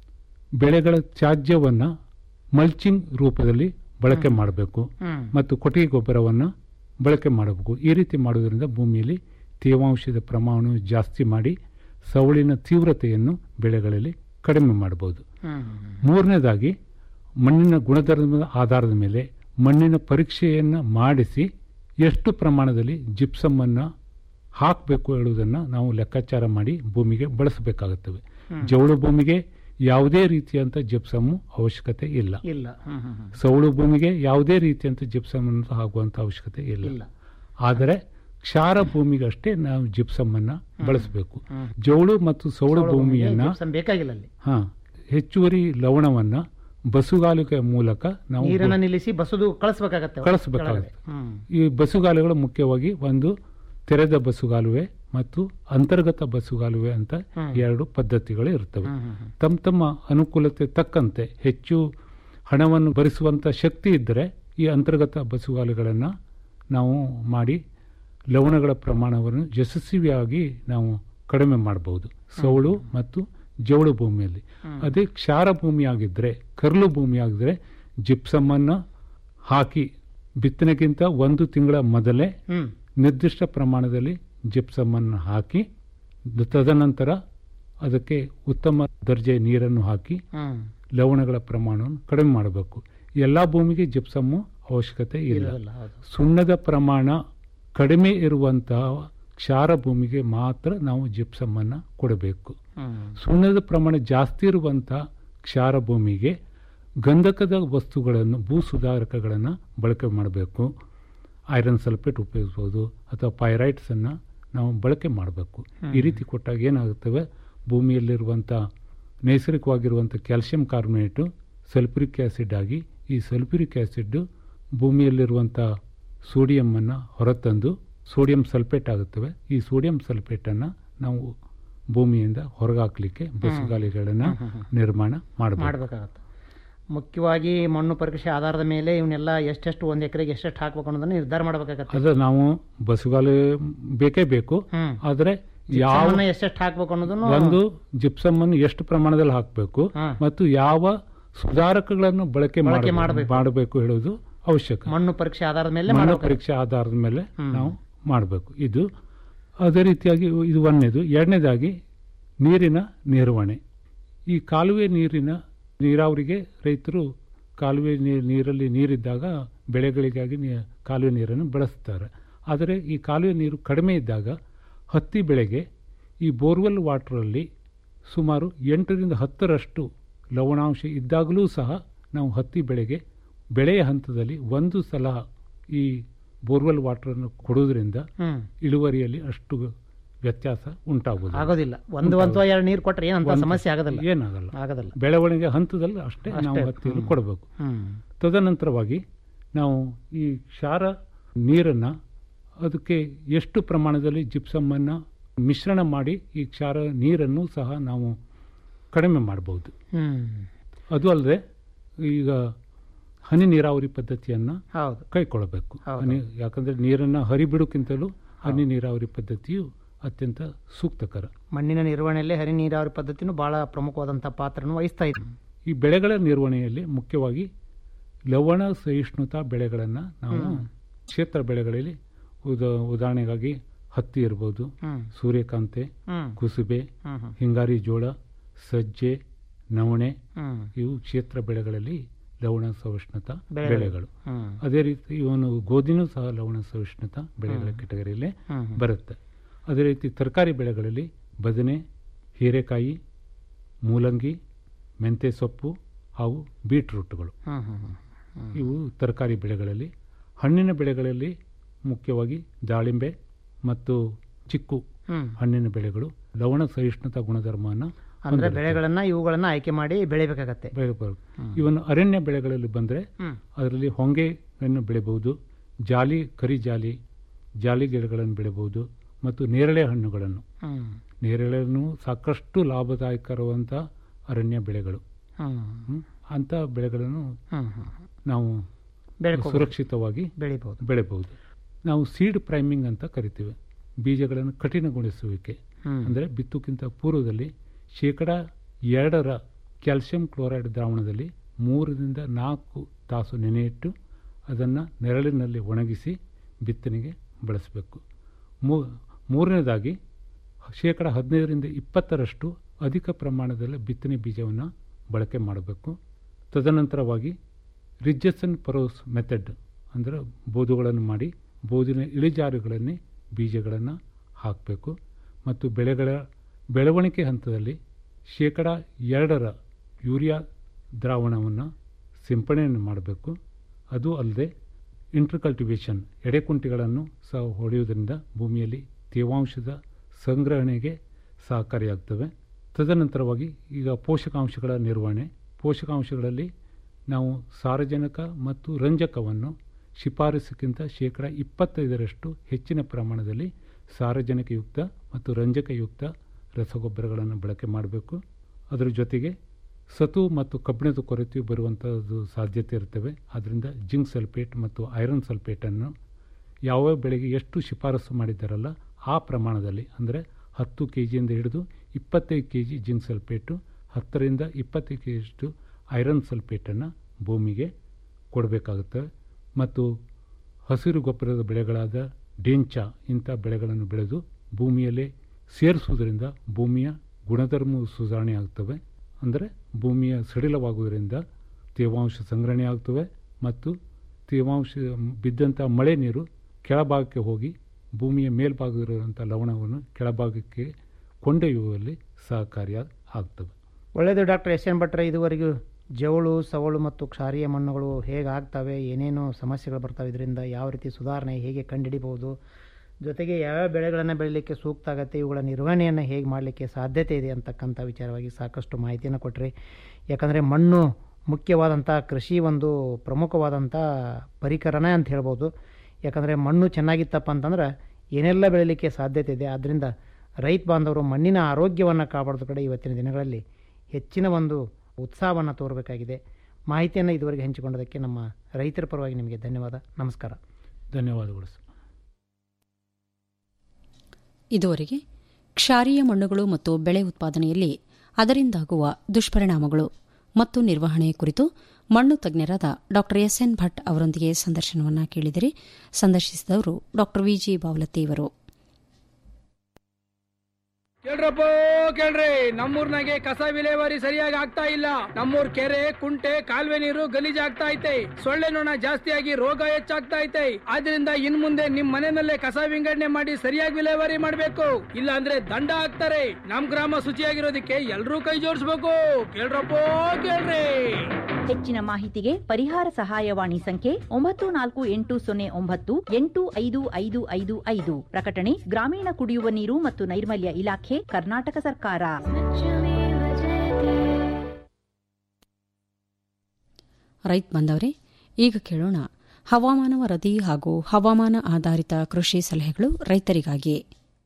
ಬೆಳೆಗಳ ತ್ಯಾಜ್ಯವನ್ನು ಮಲ್ಚಿಂಗ್ ರೂಪದಲ್ಲಿ ಬಳಕೆ ಮಾಡಬೇಕು ಹ್ಮ್. ಮತ್ತು ಕೊಟ್ಟಿಗೆ ಗೊಬ್ಬರವನ್ನು ಬಳಕೆ ಮಾಡಬೇಕು ಈ ರೀತಿ ಮಾಡೋದ್ರಿಂದ ಭೂಮಿಯಲ್ಲಿ ತೇವಾಂಶದ ಪ್ರಮಾಣ ಜಾಸ್ತಿ ಮಾಡಿ ಸವಳಿನ ತೀವ್ರತೆಯನ್ನು ಬೆಳೆಗಳಲ್ಲಿ ಕಡಿಮೆ ಮಾಡಬಹುದು ಹ್ಮ್. ಮೂರನೇದಾಗಿ ಮಣ್ಣಿನ ಗುಣಧರ್ಮದ ಆಧಾರದ ಮೇಲೆ ಮಣ್ಣಿನ ಪರೀಕ್ಷೆಯನ್ನು ಮಾಡಿಸಿ ಎಷ್ಟು ಪ್ರಮಾಣದಲ್ಲಿ ಜಿಪ್ಸಮ್ಮನ್ನು ಹಾಕಬೇಕು ಹೇಳುವುದನ್ನು ನಾವು ಲೆಕ್ಕಾಚಾರ ಮಾಡಿ ಭೂಮಿಗೆ ಬಳಸಬೇಕಾಗುತ್ತವೆ ಹ್ಮ್. ಜವಳು ಭೂಮಿಗೆ ಯಾವುದೇ ರೀತಿಯಂಥ ಜಿಪ್ಸಮ್ಮು ಅವಶ್ಯಕತೆ ಇಲ್ಲ ಇಲ್ಲ ಹ್ಮ್, ಹ್ಮ್, ಹ್ಮ್. ಸವಳು ಭೂಮಿಗೆ ಯಾವುದೇ ರೀತಿಯಂಥ ಜಿಪ್ಸಮ್ ಅನ್ನು ಹಾಕುವಂಥ ಅವಶ್ಯಕತೆ ಇಲ್ಲ ಇಲ್ಲ. ಆದರೆ ಕ್ಷಾರ ಭೂಮಿಗಷ್ಟೇ ನಾವು ಜಿಪ್ಸಮ್ ಅನ್ನ ಬಳಸಬೇಕು ಹ್ಮ್. ಜವಳು ಮತ್ತು ಸವಳು ಸವಳು ಭೂಮಿಗೆ ಭೂಮಿಯನ್ನ gypsum ಬೇಕಾಗಿಲ್ಲ ಅಲ್ಲಿ ಹಾ ಹೆಚ್ಚುವರಿ ಲವಣವನ್ನ ಬಸುಗಾಲಿಕೆಯ ಮೂಲಕ ನಾವು ನೀರನ್ನ ನಿಲ್ಲಿಸಿ ಬಸದು ಕಳಿಸ್ಬೇಕಾಗತ್ತೆ ಅವ್ರು ಕಳಿಸ್ಬೇಕಾಗುತ್ತೆ ಕೆಳಗಡೆ. ಹ್ಮ್. ಈ ಬಸುಗಾಲುಗಳು ಮುಖ್ಯವಾಗಿ ಒಂದು ತೆರೆದ ಬಸುಗಾಲುವೆ ಮತ್ತು ಅಂತರ್ಗತ ಬಸುಗಾಲುವೆ ಅಂತ ಹ್ಮ್. ಎರಡು ಪದ್ಧತಿಗಳು ಇರ್ತವೆ ಹ್ಮ್, ಹ್ಮ್, ಹ್ಮ್. ತಮ್ಮ ತಮ್ಮ ಅನುಕೂಲತೆ ತಕ್ಕಂತೆ ಹೆಚ್ಚು ಹಣವನ್ನು ಭರಿಸುವಂಥ ಶಕ್ತಿ ಇದ್ದರೆ ಈ ಅಂತರ್ಗತ ಬಸುಗಾಲುಗಳನ್ನು ನಾವು ಮಾಡಿ ಲವಣಗಳ ಪ್ರಮಾಣವನ್ನು ಯಶಸ್ವಿಯಾಗಿ ನಾವು ಕಡಿಮೆ ಮಾಡಬಹುದು ಸೌಳು ಮತ್ತು ಜವಳು ಭೂಮಿಯಲ್ಲಿ ಹ್ಮ್. ಅದೇ ಕ್ಷಾರ ಭೂಮಿ ಆಗಿದ್ದರೆ ಕರ್ಲು ಭೂಮಿ ಆಗಿದ್ರೆ ಜಿಪ್ಸಮ್ಮನ್ನು ಹಾಕಿ ಬಿತ್ತನೆಗಿಂತ ಒಂದು ತಿಂಗಳ ಮೊದಲೇ ಹ್ಮ್. ನಿರ್ದಿಷ್ಟ ಪ್ರಮಾಣದಲ್ಲಿ ಜಿಪ್ಸಮ್ಮನ್ನು ಹಾಕಿ ತದನಂತರ ಅದಕ್ಕೆ ಉತ್ತಮ ದರ್ಜೆಯ ನೀರನ್ನು ಹಾಕಿ ಹ್ಮ್. ಲವಣಗಳ ಪ್ರಮಾಣವನ್ನು ಕಡಿಮೆ ಮಾಡಬೇಕು ಎಲ್ಲ ಭೂಮಿಗೆ ಜಿಪ್ಸಮ್ಮು ಅವಶ್ಯಕತೆ ಇಲ್ಲ ಇರೋದಿಲ್ಲ, ಹೌದು. ಸುಣ್ಣದ ಪ್ರಮಾಣ ಕಡಿಮೆ ಇರುವಂತಹ ಕ್ಷಾರ ಭೂಮಿಗೆ ಮಾತ್ರ ನಾವು ಜಿಪ್ಸಮ್ಮನ್ನು ಕೊಡಬೇಕು ಹ್ಮ್. ಸುಣ್ಣದ ಪ್ರಮಾಣ ಜಾಸ್ತಿ ಇರುವಂಥ ಕ್ಷಾರ ಭೂಮಿಗೆ ಗಂಧಕದ ವಸ್ತುಗಳನ್ನು ಭೂ ಸುಧಾರಕಗಳನ್ನು ಬಳಕೆ ಮಾಡಬೇಕು ಐರನ್ ಸಲ್ಫೇಟ್ ಉಪಯೋಗಿಸ್ಬೋದು ಅಥವಾ ಪೈರೈಟ್ಸನ್ನು ನಾವು ಬಳಕೆ ಮಾಡಬೇಕು ಈ ರೀತಿ ಕೊಟ್ಟಾಗ ಏನಾಗುತ್ತವೆ ಭೂಮಿಯಲ್ಲಿರುವಂಥ ನೈಸರ್ಗಿಕವಾಗಿರುವಂಥ ಕ್ಯಾಲ್ಸಿಯಂ ಕಾರ್ಬೊನೇಟು ಸಲ್ಫ್ಯೂರಿಕ್ ಆ್ಯಸಿಡ್ ಆಗಿ ಈ ಸಲ್ಫ್ಯೂರಿಕ್ ಆ್ಯಸಿಡ್ ಭೂಮಿಯಲ್ಲಿರುವಂಥ ಸೋಡಿಯಮ್ಮನ್ನು ಹೊರತಂದು ಸೋಡಿಯಂ ಸಲ್ಫೇಟ್ ಆಗುತ್ತವೆ ಈ ಸೋಡಿಯಂ ಸಲ್ಫೇಟನ್ನು ನಾವು ಭೂಮಿಯಿಂದ ಹೊರಗಾಕಲಿಕ್ಕೆ ಬಸ್ಗಾಲಿಗಳನ್ನು ಹ್ಮ್, ಹ್ಮ್, ಹ್ಮ್. ನಿರ್ಮಾಣ ಮಾಡಬೇಕು ಮಾಡಬೇಕಾಗತ್ತೆ ಮುಖ್ಯವಾಗಿ ಮಣ್ಣು ಪರೀಕ್ಷೆ ಆಧಾರದ ಮೇಲೆ ಇವನ್ನೆಲ್ಲ ಎಷ್ಟೆಷ್ಟು ಒಂದು ಎಕರೆಗೆ ಎಷ್ಟೆಷ್ಟು ಹಾಕ್ಬೇಕು ಅನ್ನೋದನ್ನ ನಿರ್ಧಾರ ಮಾಡಬೇಕಾಗತ್ತೆ ಅದು ನಾವು ಬಸ್ಗಾಲಿ ಬೇಕೇ ಬೇಕು ಹ್ಮ್. ಆದರೆ ಯಾವ ಜಿಪ್ಸಮನ್ನ ಎಷ್ಟೆಷ್ಟು ಹಾಕ್ಬೇಕು ಅನ್ನೋದನ್ನು ಒಂದು ಜಿಪ್ಸಮ್ ಅನ್ನು ಎಷ್ಟು ಪ್ರಮಾಣದಲ್ಲಿ ಹಾಕಬೇಕು ಹಾ. ಮತ್ತು ಯಾವ ಸುಧಾರಕಗಳನ್ನು ಬಳಕೆ ಬಳಕೆ ಮಾಡ- ಮಾಡ್ಬೇಕು. ಮಾಡಬೇಕು ಹೇಳೋದು ಅವಶ್ಯಕ ಮಣ್ಣು ಪರೀಕ್ಷೆ ಆಧಾರದ ಮೇಲೆ ಮಣ್ಣು ಮಾಡಬೇಕಾಗತ್ತೆ. ಪರೀಕ್ಷೆ ಆಧಾರದ ಮೇಲೆ ಹ್ಮ್. ನಾವು ಮಾಡಬೇಕು ಇದು ಅದೇ ರೀತಿಯಾಗಿ ಇದು ಒಂದನೇದು ಎರಡನೇದಾಗಿ ನೀರಿನ ನಿರ್ವಹಣೆ ಈ ಕಾಲುವೆ ನೀರಿನ ನೀರಾವರಿಗೆ ರೈತರು ಕಾಲುವೆ ನೀ- ನೀರಲ್ಲಿ ನೀರಿದ್ದಾಗ ಬೆಳೆಗಳಿಗಾಗಿ ನೀ- ಕಾಲುವೆ ನೀರನ್ನು ಬಳಸ್ತಾರೆ ಆದರೆ ಈ ಕಾಲುವೆ ನೀರು ಕಡಿಮೆ ಇದ್ದಾಗ ಹತ್ತಿ ಬೆಳೆಗೆ ಈ ಬೋರ್ವೆಲ್ ವಾಟರಲ್ಲಿ ಸುಮಾರು ಎಂಟರಿಂದ ಹತ್ತರಷ್ಟು ಲವಣಾಂಶ ಇದ್ದಾಗಲೂ ಸಹ ನಾವು ಹತ್ತಿ ಬೆಳೆಗೆ ಬೆಳೆಯ ಹಂತದಲ್ಲಿ ಒಂದು ಸಲ ಈ ಬೋರ್ವೆಲ್ ವಾಟರನ್ನು ಕೊಡೋದ್ರಿಂದ ಹ್ಮ್. ಇಳುವರಿಯಲ್ಲಿ ಅಷ್ಟು ವ್ಯತ್ಯಾಸ ಉಂಟಾಗುವುದು ಆಗೋದಿಲ್ಲ ಒಂದು ಅಥವಾ ಎರಡು ನೀರು ಕೊಟ್ರೆ ಏನಂತ ಒಂದು- ಸಮಸ್ಯೆ ಆಗೋದಿಲ್ಲ ಏನಾಗಲ್ಲ ಆಗೋದಿಲ್ಲ ಬೆಳವಣಿಗೆ ಹಂತದಲ್ಲಿ ಅಷ್ಟೇ ಅಷ್ಟೇ. ನಾವು ಹತ್ತಿಯನ್ನು ಹ್ಮ್. ಕೊಡಬೇಕು ಹ್ಮ್. ತದನಂತರವಾಗಿ ನಾವು ಈ ಕ್ಷಾರ ನೀರನ್ನು ಅದಕ್ಕೆ ಎಷ್ಟು ಪ್ರಮಾಣದಲ್ಲಿ ಜಿಪ್ಸಮ್ಮನ್ನು ಮಿಶ್ರಣ ಮಾಡಿ ಈ ಕ್ಷಾರ ನೀರನ್ನು ಸಹ ನಾವು ಕಡಿಮೆ ಮಾಡ್ಬೋದು ಹ್ಮ್ ಅದು ಅಲ್ಲದೆ ಈಗ ಹನಿ ನೀರಾವರಿ ಪದ್ಧತಿಯನ್ನು ಹೌದು ಕೈಗೊಳ್ಳಬೇಕು ಹೌದು. ಹನಿ ಯಾಕಂದರೆ ನೀರನ್ನು ಹರಿಬಿಡುಕ್ಕಿಂತಲೂ ಹನಿ ನೀರಾವರಿ ಪದ್ಧತಿಯು ಅತ್ಯಂತ ಸೂಕ್ತಕರ ಮಣ್ಣಿನ ನಿರ್ವಹಣೆಯಲ್ಲಿ ಹನಿ ನೀರಾವರಿ ಪದ್ಧತಿನೂ ಬಹಳ ಪ್ರಮುಖವಾದಂಥ ಪಾತ್ರವನ್ನು ವಹಿಸ್ತಾ ಇದೆ ಈ ಬೆಳೆಗಳ ನಿರ್ವಹಣೆಯಲ್ಲಿ ಮುಖ್ಯವಾಗಿ ಲವಣ ಸಹಿಷ್ಣುತಾ ಬೆಳೆಗಳನ್ನು ನಾವು ಹ್ಮ್. ಕ್ಷೇತ್ರ ಬೆಳೆಗಳಲ್ಲಿ ಉದ ಉದಾಹರಣೆಗಾಗಿ ಹತ್ತಿ ಇರ್ಬೋದು ಹ್ಮ್. ಸೂರ್ಯಕಾಂತೆ ಹ್ಮ್. ಕುಸುಬೆ ಹ್ಮ್ ಹ್ಮ್. ಹಿಂಗಾರಿ ಜೋಳ ಸಜ್ಜೆ ನವಣೆ ಹ್ಮ್. ಇವು ಕ್ಷೇತ್ರ ಬೆಳೆಗಳಲ್ಲಿ ಲವಣ ಸಹಿಷ್ಣುತಾ ಬೆಳೆಗಳು. ಬೆಳೆಗಳು ಹ್ಮ್. ಅದೇ ರೀತಿ ಇವನು ಗೋಧಿನೂ ಸಹ ಲವಣ ಸಹಿಷ್ಣುತಾ ಬೆಳೆಗಳ ಹ್ಮ್. ಕೆಟಗರಿಯಲ್ಲೇ ಹ್ಮ್. ಬರುತ್ತೆ ಅದೇ ರೀತಿ ತರಕಾರಿ ಬೆಳೆಗಳಲ್ಲಿ ಬದನೆ ಹೀರೆಕಾಯಿ ಮೂಲಂಗಿ ಮೆಂತ್ಯ ಸೊಪ್ಪು ಹಾಗೂ ಬೀಟ್ರೂಟ್ಗಳು ಹ್ಮ್ ಹ್ಮ್ ಹ್ಮ್. ಹ್ಮ್. ಇವು ತರಕಾರಿ ಬೆಳೆಗಳಲ್ಲಿ ಹಣ್ಣಿನ ಬೆಳೆಗಳಲ್ಲಿ ಮುಖ್ಯವಾಗಿ ದಾಳಿಂಬೆ ಮತ್ತು ಚಿಕ್ಕು ಹ್ಮ್. ಹಣ್ಣಿನ ಬೆಳೆಗಳು ಲವಣ ಸಹಿಷ್ಣುತಾ ಗುಣಧರ್ಮವನ್ನು ಅಂದ್ರೆ ಹೊಂದಿರುತ್ತೆ. ಬೆಳೆಗಳನ್ನ ಇವುಗಳನ್ನ ಆಯ್ಕೆ ಮಾಡಿ ಬೆಳಿಬೇಕಾಗತ್ತೆ ಬೆಳೆಯಬಹುದು ಹ್ಮ್. ಇವನು ಅರಣ್ಯ ಬೆಳೆಗಳಲ್ಲಿ ಬಂದರೆ ಹ್ಮ್. ಅದರಲ್ಲಿ ಹೊಂಗೆಯನ್ನು ಬೆಳೆಬಹುದು ಜಾಲಿ ಕರಿ ಜಾಲಿ ಜಾಲಿ ಗಿಡಗಳನ್ನು ಬೆಳೆಬಹುದು ಮತ್ತು ನೇರಳೆ ಹಣ್ಣುಗಳನ್ನು ಹ್ಮ್. ನೇರಳೆಯನ್ನು ಸಾಕಷ್ಟು ಲಾಭದಾಯಕರುವಂಥ ಅರಣ್ಯ ಬೆಳೆಗಳು ಹ್ಮ್. ಹ್ಮ್. ಅಂಥ ಬೆಳೆಗಳನ್ನು ಹ್ಮ್ ಹ್ಮ್. ನಾವು ಬೆಳ್ಕೋಬಹುದು. ಸುರಕ್ಷಿತವಾಗಿ ಬೆಳಿಬಹುದು. ಬೆಳೆಬಹುದು ನಾವು ಸೀಡ್ ಪ್ರೈಮಿಂಗ್ ಅಂತ ಕರಿತೀವಿ ಬೀಜಗಳನ್ನು ಕಠಿಣಗೊಳಿಸುವಿಕೆ ಹ್ಮ್. ಅಂದರೆ ಬಿತ್ತುಕ್ಕಿಂತ ಪೂರ್ವದಲ್ಲಿ ಶೇಕಡ ಎರಡರ ಕ್ಯಾಲ್ಸಿಯಂ ಕ್ಲೋರೈಡ್ ದ್ರಾವಣದಲ್ಲಿ ಮೂರರಿಂದ ನಾಲ್ಕು ತಾಸು ನೆನೆಯಿಟ್ಟು ಅದನ್ನು ನೆರಳಿನಲ್ಲಿ ಒಣಗಿಸಿ ಬಿತ್ತನೆಗೆ ಬಳಸಬೇಕು ಮೂ ಮೂರನೇದಾಗಿ ಶೇಕಡ ಹದಿನೈದರಿಂದ ಇಪ್ಪತ್ತರಷ್ಟು ಅಧಿಕ ಪ್ರಮಾಣದಲ್ಲಿ ಬಿತ್ತನೆ ಬೀಜವನ್ನು ಬಳಕೆ ಮಾಡಬೇಕು ತದನಂತರವಾಗಿ ರಿಜೆಸನ್ ಪರೋಸ್ ಮೆಥಡ್ ಅಂದರೆ ಬೋಧುಗಳನ್ನು ಮಾಡಿ ಬೋಧಿನ ಇಳಿಜಾರುಗಳಲ್ಲಿ ಬೀಜಗಳನ್ನು ಹಾಕಬೇಕು ಮತ್ತು ಬೆಳೆಗಳ ಬೆಳವಣಿಗೆ ಹಂತದಲ್ಲಿ ಶೇಕಡ ಎರಡರ ಯೂರಿಯಾ ದ್ರಾವಣವನ್ನು ಸಿಂಪಡಣೆಯನ್ನು ಮಾಡಬೇಕು ಅದು ಅಲ್ಲದೆ ಇಂಟರ್ಕಲ್ಟಿವೇಷನ್ ಎಡೆಕುಂಟಿಗಳನ್ನು ಸಹ ಹೊಡೆಯುವುದರಿಂದ ಭೂಮಿಯಲ್ಲಿ ತೇವಾಂಶದ ಸಂಗ್ರಹಣೆಗೆ ಸಹಕಾರಿಯಾಗ್ತವೆ ತದನಂತರವಾಗಿ ಈಗ ಪೋಷಕಾಂಶಗಳ ನಿರ್ವಹಣೆ ಪೋಷಕಾಂಶಗಳಲ್ಲಿ ನಾವು ಸಾರಜನಕ ಮತ್ತು ರಂಜಕವನ್ನು ಶಿಫಾರಸಿಗಿಂತ ಶೇಕಡ ಇಪ್ಪತ್ತೈದರಷ್ಟು ಹೆಚ್ಚಿನ ಪ್ರಮಾಣದಲ್ಲಿ ಸಾರಜನಕಯುಕ್ತ ಮತ್ತು ರಂಜಕಯುಕ್ತ ರಸಗೊಬ್ಬರಗಳನ್ನು ಬಳಕೆ ಮಾಡಬೇಕು ಅದರ ಜೊತೆಗೆ ಸತು ಮತ್ತು ಕಬ್ಬಿಣದ ಕೊರತೆಯು ಬರುವಂಥದ್ದು ಸಾಧ್ಯತೆ ಇರ್ತವೆ ಆದ್ದರಿಂದ ಜಿಂಕ್ ಸಲ್ಫೇಟ್ ಮತ್ತು ಐರನ್ ಸಲ್ಫೇಟನ್ನು ಯಾವ ಬೆಳೆಗೆ ಎಷ್ಟು ಶಿಫಾರಸು ಮಾಡಿದ್ದಾರಲ್ಲ ಆ ಪ್ರಮಾಣದಲ್ಲಿ ಅಂದರೆ ಹತ್ತು ಕೆ ಜಿಯಿಂದ ಹಿಡಿದು ಇಪ್ಪತ್ತೈದು ಕೆ ಜಿ ಜಿಂಕ್ ಸಲ್ಫೇಟು ಹತ್ತರಿಂದ ಇಪ್ಪತ್ತೈದು ಕೆ ಜಿಯಷ್ಟು ಐರನ್ ಸಲ್ಫೇಟನ್ನು ಭೂಮಿಗೆ ಕೊಡಬೇಕಾಗುತ್ತೆ ಮತ್ತು ಹಸಿರು ಗೊಬ್ಬರದ ಬೆಳೆಗಳಾದ ಡೆಂಚ ಇಂಥ ಬೆಳೆಗಳನ್ನು ಬೆಳೆದು ಭೂಮಿಯಲ್ಲೇ ಸೇರಿಸುವುದರಿಂದ ಭೂಮಿಯ ಗುಣಧರ್ಮವು ಸುಧಾರಣೆ ಆಗ್ತವೆ ಅಂದರೆ ಭೂಮಿಯ ಸಡಿಲವಾಗುವುದರಿಂದ ತೇವಾಂಶ ಸಂಗ್ರಹಣೆ ಆಗ್ತವೆ ಮತ್ತು ತೇವಾಂಶ ಬಿದ್ದಂಥ ಮಳೆ ನೀರು ಕೆಳಭಾಗಕ್ಕೆ ಹೋಗಿ ಭೂಮಿಯ ಮೇಲ್ಭಾಗದಲ್ಲಿರುವಂಥ ಲವಣವನ್ನು ಕೆಳಭಾಗಕ್ಕೆ ಕೊಂಡೊಯ್ಯುವಲ್ಲಿ ಸಹಕಾರಿಯ ಆಗ್ತವೆ ಒಳ್ಳೆಯದು ಡಾಕ್ಟರ್ ಎಸ್ ಎನ್ ಭಟ್ರೆ ಇದುವರೆಗೂ ಜವಳು ಸವಳು ಮತ್ತು ಕ್ಷಾರೀಯ ಮಣ್ಣುಗಳು ಹೇಗೆ ಆಗ್ತವೆ ಏನೇನು ಸಮಸ್ಯೆಗಳು ಬರ್ತವೆ ಇದರಿಂದ ಯಾವ ರೀತಿ ಸುಧಾರಣೆ ಹೇಗೆ ಕಂಡುಹಿಡಿಬಹುದು ಜೊತೆಗೆ ಯಾವ್ಯಾವ ಬೆಳೆಗಳನ್ನು ಬೆಳೀಲಿಕ್ಕೆ ಸೂಕ್ತ ಆಗುತ್ತೆ ಇವುಗಳ ನಿರ್ವಹಣೆಯನ್ನು ಹೇಗೆ ಮಾಡಲಿಕ್ಕೆ ಸಾಧ್ಯತೆ ಇದೆ ಅಂತಕ್ಕಂಥ ವಿಚಾರವಾಗಿ ಸಾಕಷ್ಟು ಮಾಹಿತಿಯನ್ನು ಕೊಟ್ಟರೆ ಯಾಕಂದರೆ ಮಣ್ಣು ಮುಖ್ಯವಾದಂಥ ಕೃಷಿ ಒಂದು ಪ್ರಮುಖವಾದಂಥ ಪರಿಕರನೇ ಅಂತ ಹೇಳ್ಬೋದು ಯಾಕಂದರೆ ಮಣ್ಣು ಚೆನ್ನಾಗಿತ್ತಪ್ಪ ಅಂತಂದ್ರೆ ಏನೆಲ್ಲ ಬೆಳೀಲಿಕ್ಕೆ ಸಾಧ್ಯತೆ ಇದೆ ಆದ್ದರಿಂದ ರೈತ ಬಾಂಧವರು ಮಣ್ಣಿನ ಆರೋಗ್ಯವನ್ನು ಕಾಪಾಡೋದ್ರ ಕಡೆ ಇವತ್ತಿನ ದಿನಗಳಲ್ಲಿ ಹೆಚ್ಚಿನ ಒಂದು ಉತ್ಸಾಹವನ್ನು ತೋರಬೇಕಾಗಿದೆ ಮಾಹಿತಿಯನ್ನು ಇದುವರೆಗೆ ಹಂಚಿಕೊಂಡದಕ್ಕೆ ನಮ್ಮ ರೈತರ ಪರವಾಗಿ ನಿಮಗೆ ಧನ್ಯವಾದ ನಮಸ್ಕಾರ ಧನ್ಯವಾದಗಳು ಸರ್ ಇದುವರೆಗೆ ಕ್ಷಾರೀಯ ಮಣ್ಣುಗಳು ಮತ್ತು ಬೆಳೆ ಉತ್ಪಾದನೆಯಲ್ಲಿ ಅದರಿಂದಾಗುವ ದುಷ್ಪರಿಣಾಮಗಳು ಮತ್ತು ನಿರ್ವಹಣೆ ಕುರಿತು ಮಣ್ಣು ತಜ್ಞರಾದ ಡಾ ಎಸ್ಎನ್ ಭಟ್ ಅವರೊಂದಿಗೆ ಸಂದರ್ಶನವನ್ನು ಕೇಳಿದರೆ ಸಂದರ್ಶಿಸಿದವರು ಡಾ ವಿಜಿ ಬಾವಲತ್ತಿ ಇವರು ಕೇಳ್ರಪ್ಪ ಕೇಳ್ರಿ ನಮ್ಮೂರ್ನಾಗೆ ಕಸ ವಿಲೇವಾರಿ ಸರಿಯಾಗಿ ಆಗ್ತಾ ಇಲ್ಲ ನಮ್ಮೂರ್ ಕೆರೆ ಕುಂಟೆ ಕಾಲುವೆ ನೀರು ಗಲೀಜ್ ಆಗ್ತಾ ಐತೆ ಸೊಳ್ಳೆ ನೊಣ ಜಾಸ್ತಿಯಾಗಿ ರೋಗ ಹೆಚ್ಚಾಗ್ತಾ ಐತೆ ಆದ್ರಿಂದ ಇನ್ ಮುಂದೆ ನಿಮ್ ಮನೆಯಲ್ಲೇ ಕಸ ವಿಂಗಡಣೆ ಮಾಡಿ ಸರಿಯಾಗಿ ವಿಲೇವಾರಿ ಮಾಡ್ಬೇಕು ಇಲ್ಲ ಅಂದ್ರೆ ದಂಡ ಹಾಕ್ತಾರೆ ನಮ್ ಗ್ರಾಮ ಶುಚಿಯಾಗಿರೋದಕ್ಕೆ ಎಲ್ರೂ ಕೈ ಜೋಡಿಸ್ಬೇಕು ಕೇಳ್ರಪ್ಪ ಕೇಳ್ರಿ ಹೆಚ್ಚಿನ ಮಾಹಿತಿಗೆ ಪರಿಹಾರ ಸಹಾಯವಾಣಿ ಸಂಖ್ಯೆ ಒಂಬತ್ತು ನಾಲ್ಕು ಎಂಟು ಸೊನ್ನೆ ಒಂಬತ್ತು ಎಂಟು ಐದು ಐದು ಐದು ಐದು ಪ್ರಕಟಣೆ ಗ್ರಾಮೀಣ ಕುಡಿಯುವ ನೀರು ಮತ್ತು ನೈರ್ಮಲ್ಯ ಇಲಾಖೆ ಕರ್ನಾಟಕ ಸರ್ಕಾರ ರೈತ ಬಂದವರೇ ಈಗ ಕೇಳೋಣ ಹವಾಮಾನ ವರದಿ ಹಾಗೂ ಹವಾಮಾನ ಆಧಾರಿತ ಕೃಷಿ ಸಲಹೆಗಳು ರೈತರಿಗಾಗಿ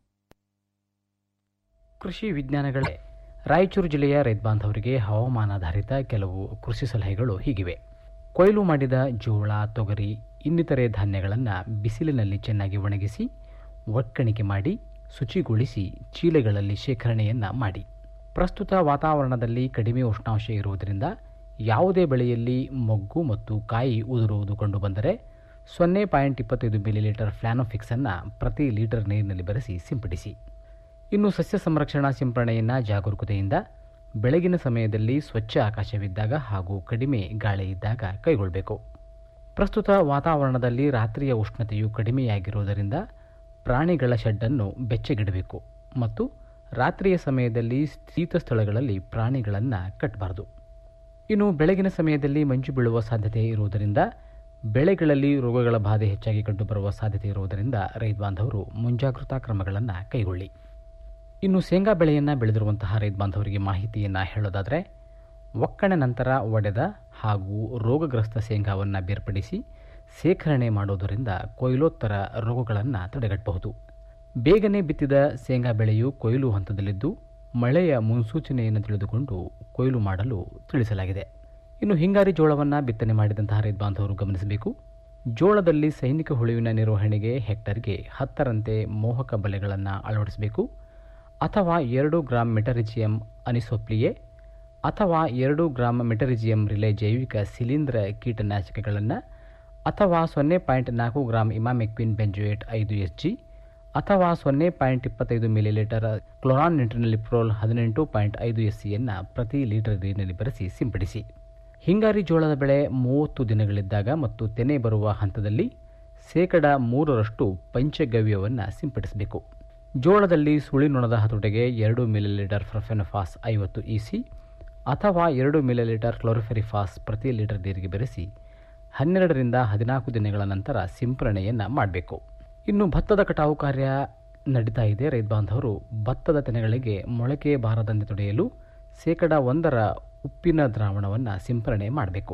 ಕೃಷಿ ವಿಜ್ಞಾನಗಳೇ ರಾಯಚೂರು ಜಿಲ್ಲೆಯ ರೈತ ಬಾಂಧವರಿಗೆ ಹವಾಮಾನಾಧಾರಿತ ಕೆಲವು ಕೃಷಿ ಸಲಹೆಗಳು ಹೀಗಿವೆ ಕೊಯ್ಲು ಮಾಡಿದ ಜೋಳ ತೊಗರಿ ಇನ್ನಿತರೆ ಧಾನ್ಯಗಳನ್ನು ಬಿಸಿಲಿನಲ್ಲಿ ಚೆನ್ನಾಗಿ ಒಣಗಿಸಿ ಒಕ್ಕಣಿಕೆ ಮಾಡಿ ಶುಚಿಗೊಳಿಸಿ ಚೀಲೆಗಳಲ್ಲಿ ಶೇಖರಣೆಯನ್ನು ಮಾಡಿ ಪ್ರಸ್ತುತ ವಾತಾವರಣದಲ್ಲಿ ಕಡಿಮೆ ಉಷ್ಣಾಂಶ ಇರುವುದರಿಂದ ಯಾವುದೇ ಬೆಳೆಯಲ್ಲಿ ಮೊಗ್ಗು ಮತ್ತು ಕಾಯಿ ಉದುರುವುದು ಕಂಡುಬಂದರೆ ಸೊನ್ನೆ ಪಾಯಿಂಟ್ ಇಪ್ಪತ್ತೈದು ಮಿಲಿಲೀಟರ್ ಫ್ಲಾನೋಫಿಕ್ಸನ್ನು ಪ್ರತಿ ಲೀಟರ್ ನೀರಿನಲ್ಲಿ ಬೆರೆಸಿ ಸಿಂಪಡಿಸಿ ಇನ್ನು ಸಸ್ಯ ಸಂರಕ್ಷಣಾ ಸಿಂಪರಣೆಯನ್ನು ಜಾಗರೂಕತೆಯಿಂದ ಬೆಳಗಿನ ಸಮಯದಲ್ಲಿ ಸ್ವಚ್ಛ ಆಕಾಶವಿದ್ದಾಗ ಹಾಗೂ ಕಡಿಮೆ ಗಾಳಿ ಇದ್ದಾಗ ಕೈಗೊಳ್ಳಬೇಕು ಪ್ರಸ್ತುತ ವಾತಾವರಣದಲ್ಲಿ ರಾತ್ರಿಯ ಉಷ್ಣತೆಯು ಕಡಿಮೆಯಾಗಿರುವುದರಿಂದ ಪ್ರಾಣಿಗಳ ಶೆಡ್ಡನ್ನು ಬೆಚ್ಚಗಿಡಬೇಕು ಮತ್ತು ರಾತ್ರಿಯ ಸಮಯದಲ್ಲಿ ಶೀತ ಸ್ಥಳಗಳಲ್ಲಿ ಪ್ರಾಣಿಗಳನ್ನು ಕಟ್ಟಬಾರದು ಇನ್ನು ಬೆಳಗಿನ ಸಮಯದಲ್ಲಿ ಮಂಜು ಬೀಳುವ ಸಾಧ್ಯತೆ ಇರುವುದರಿಂದ ಬೆಳೆಗಳಲ್ಲಿ ರೋಗಗಳ ಬಾಧೆ ಹೆಚ್ಚಾಗಿ ಕಂಡುಬರುವ ಸಾಧ್ಯತೆ ಇರುವುದರಿಂದ ರೈತ ಬಾಂಧವರು ಮುಂಜಾಗೃತಾ ಕ್ರಮಗಳನ್ನು ಕೈಗೊಳ್ಳಿ ಇನ್ನು ಶೇಂಗಾ ಬೆಳೆಯನ್ನು ಬೆಳೆದಿರುವಂತಹ ರೈತ ಬಾಂಧವರಿಗೆ ಮಾಹಿತಿಯನ್ನು ಹೇಳೋದಾದರೆ ಒಕ್ಕಣೆ ನಂತರ ಒಡೆದ ಹಾಗೂ ರೋಗಗ್ರಸ್ತ ಶೇಂಗಾವನ್ನು ಬೇರ್ಪಡಿಸಿ ಶೇಖರಣೆ ಮಾಡುವುದರಿಂದ ಕೊಯ್ಲೋತ್ತರ ರೋಗಗಳನ್ನು ತಡೆಗಟ್ಟಬಹುದು ಬೇಗನೆ ಬಿತ್ತಿದ ಶೇಂಗಾ ಬೆಳೆಯು ಕೊಯ್ಲು ಹಂತದಲ್ಲಿದ್ದು ಮಳೆಯ ಮುನ್ಸೂಚನೆಯನ್ನು ತಿಳಿದುಕೊಂಡು ಕೊಯ್ಲು ಮಾಡಲು ತಿಳಿಸಲಾಗಿದೆ ಇನ್ನು ಹಿಂಗಾರಿ ಜೋಳವನ್ನು ಬಿತ್ತನೆ ಮಾಡಿದಂತಹ ರೈತ ಬಾಂಧವರು ಗಮನಿಸಬೇಕು ಜೋಳದಲ್ಲಿ ಸೈನಿಕ ಹುಳುವಿನ ನಿರ್ವಹಣೆಗೆ ಹೆಕ್ಟರ್ಗೆ ಹತ್ತರಂತೆ ಮೋಹಕ ಬಲೆಗಳನ್ನು ಅಳವಡಿಸಬೇಕು ಅಥವಾ ಎರಡು ಗ್ರಾಂ ಮೆಟರಿಜಿಯಂ ಅನಿಸೋಪ್ಲಿಯೆ ಅಥವಾ ಎರಡು ಗ್ರಾಂ ಮೆಟರಿಜಿಯಂ ರಿಲೆ ಜೈವಿಕ ಶಿಲೀಂಧ್ರ ಕೀಟನಾಶಕಗಳನ್ನು ಅಥವಾ ಸೊನ್ನೆ ಪಾಯಿಂಟ್ ನಾಲ್ಕು ಗ್ರಾಂ ಇಮಾಮೆಕ್ವಿನ್ ಬೆಂಜುಯೇಟ್ ಐದು ಎಸ್ ಜಿ ಅಥವಾ ಸೊನ್ನೆ ಪಾಯಿಂಟ್ ಇಪ್ಪತ್ತೈದು ಮಿಲಿಲೀಟರ್ ಕ್ಲೋರಾನ್ ನಿಟ್ರಿನಲಿಪ್ರೋಲ್ ಹದಿನೆಂಟು ಪಾಯಿಂಟ್ ಐದು ಎಸ್ ಸಿಯನ್ನು ಪ್ರತಿ ಲೀಟರ್ ನೀರಿನಲ್ಲಿ ಬೆರೆಸಿ ಸಿಂಪಡಿಸಿ ಹಿಂಗಾರಿ ಜೋಳದ ಬೆಳೆ ಮೂವತ್ತು ದಿನಗಳಿದ್ದಾಗ ಮತ್ತು ತೆನೆ ಬರುವ ಹಂತದಲ್ಲಿ ಶೇಕಡ ಮೂರರಷ್ಟು ಪಂಚಗವ್ಯವನ್ನು ಸಿಂಪಡಿಸಬೇಕು ಜೋಳದಲ್ಲಿ ಸುಳಿನೊಣದ ಹತೋಟಿಗೆ ಎರಡು ಮಿಲಿಲೀಟರ್ ಫ್ರಫೆನಫಾಸ್ ಐವತ್ತು ಇಸಿ ಅಥವಾ ಎರಡು ಮಿಲಿಲೀಟರ್ ಕ್ಲೋರಿಫೆರಿಫಾಸ್ ಪ್ರತಿ ಲೀಟರ್ ನೀರಿಗೆ ಬೆರೆಸಿ ಹನ್ನೆರಡರಿಂದ ಹದಿನಾಲ್ಕು ದಿನಗಳ ನಂತರ ಸಿಂಪರಣೆಯನ್ನು ಮಾಡಬೇಕು ಇನ್ನು ಭತ್ತದ ಕಟಾವು ಕಾರ್ಯ ನಡೀತಾ ಇದೆ ರೈತ ಬಾಂಧವರು ಭತ್ತದ ತೆನೆಗಳಿಗೆ ಮೊಳಕೆ ಬಾರದಂತೆ ತೊಡೆಯಲು ಶೇಕಡ ಒಂದರ ಉಪ್ಪಿನ ದ್ರಾವಣವನ್ನು ಸಿಂಪರಣೆ ಮಾಡಬೇಕು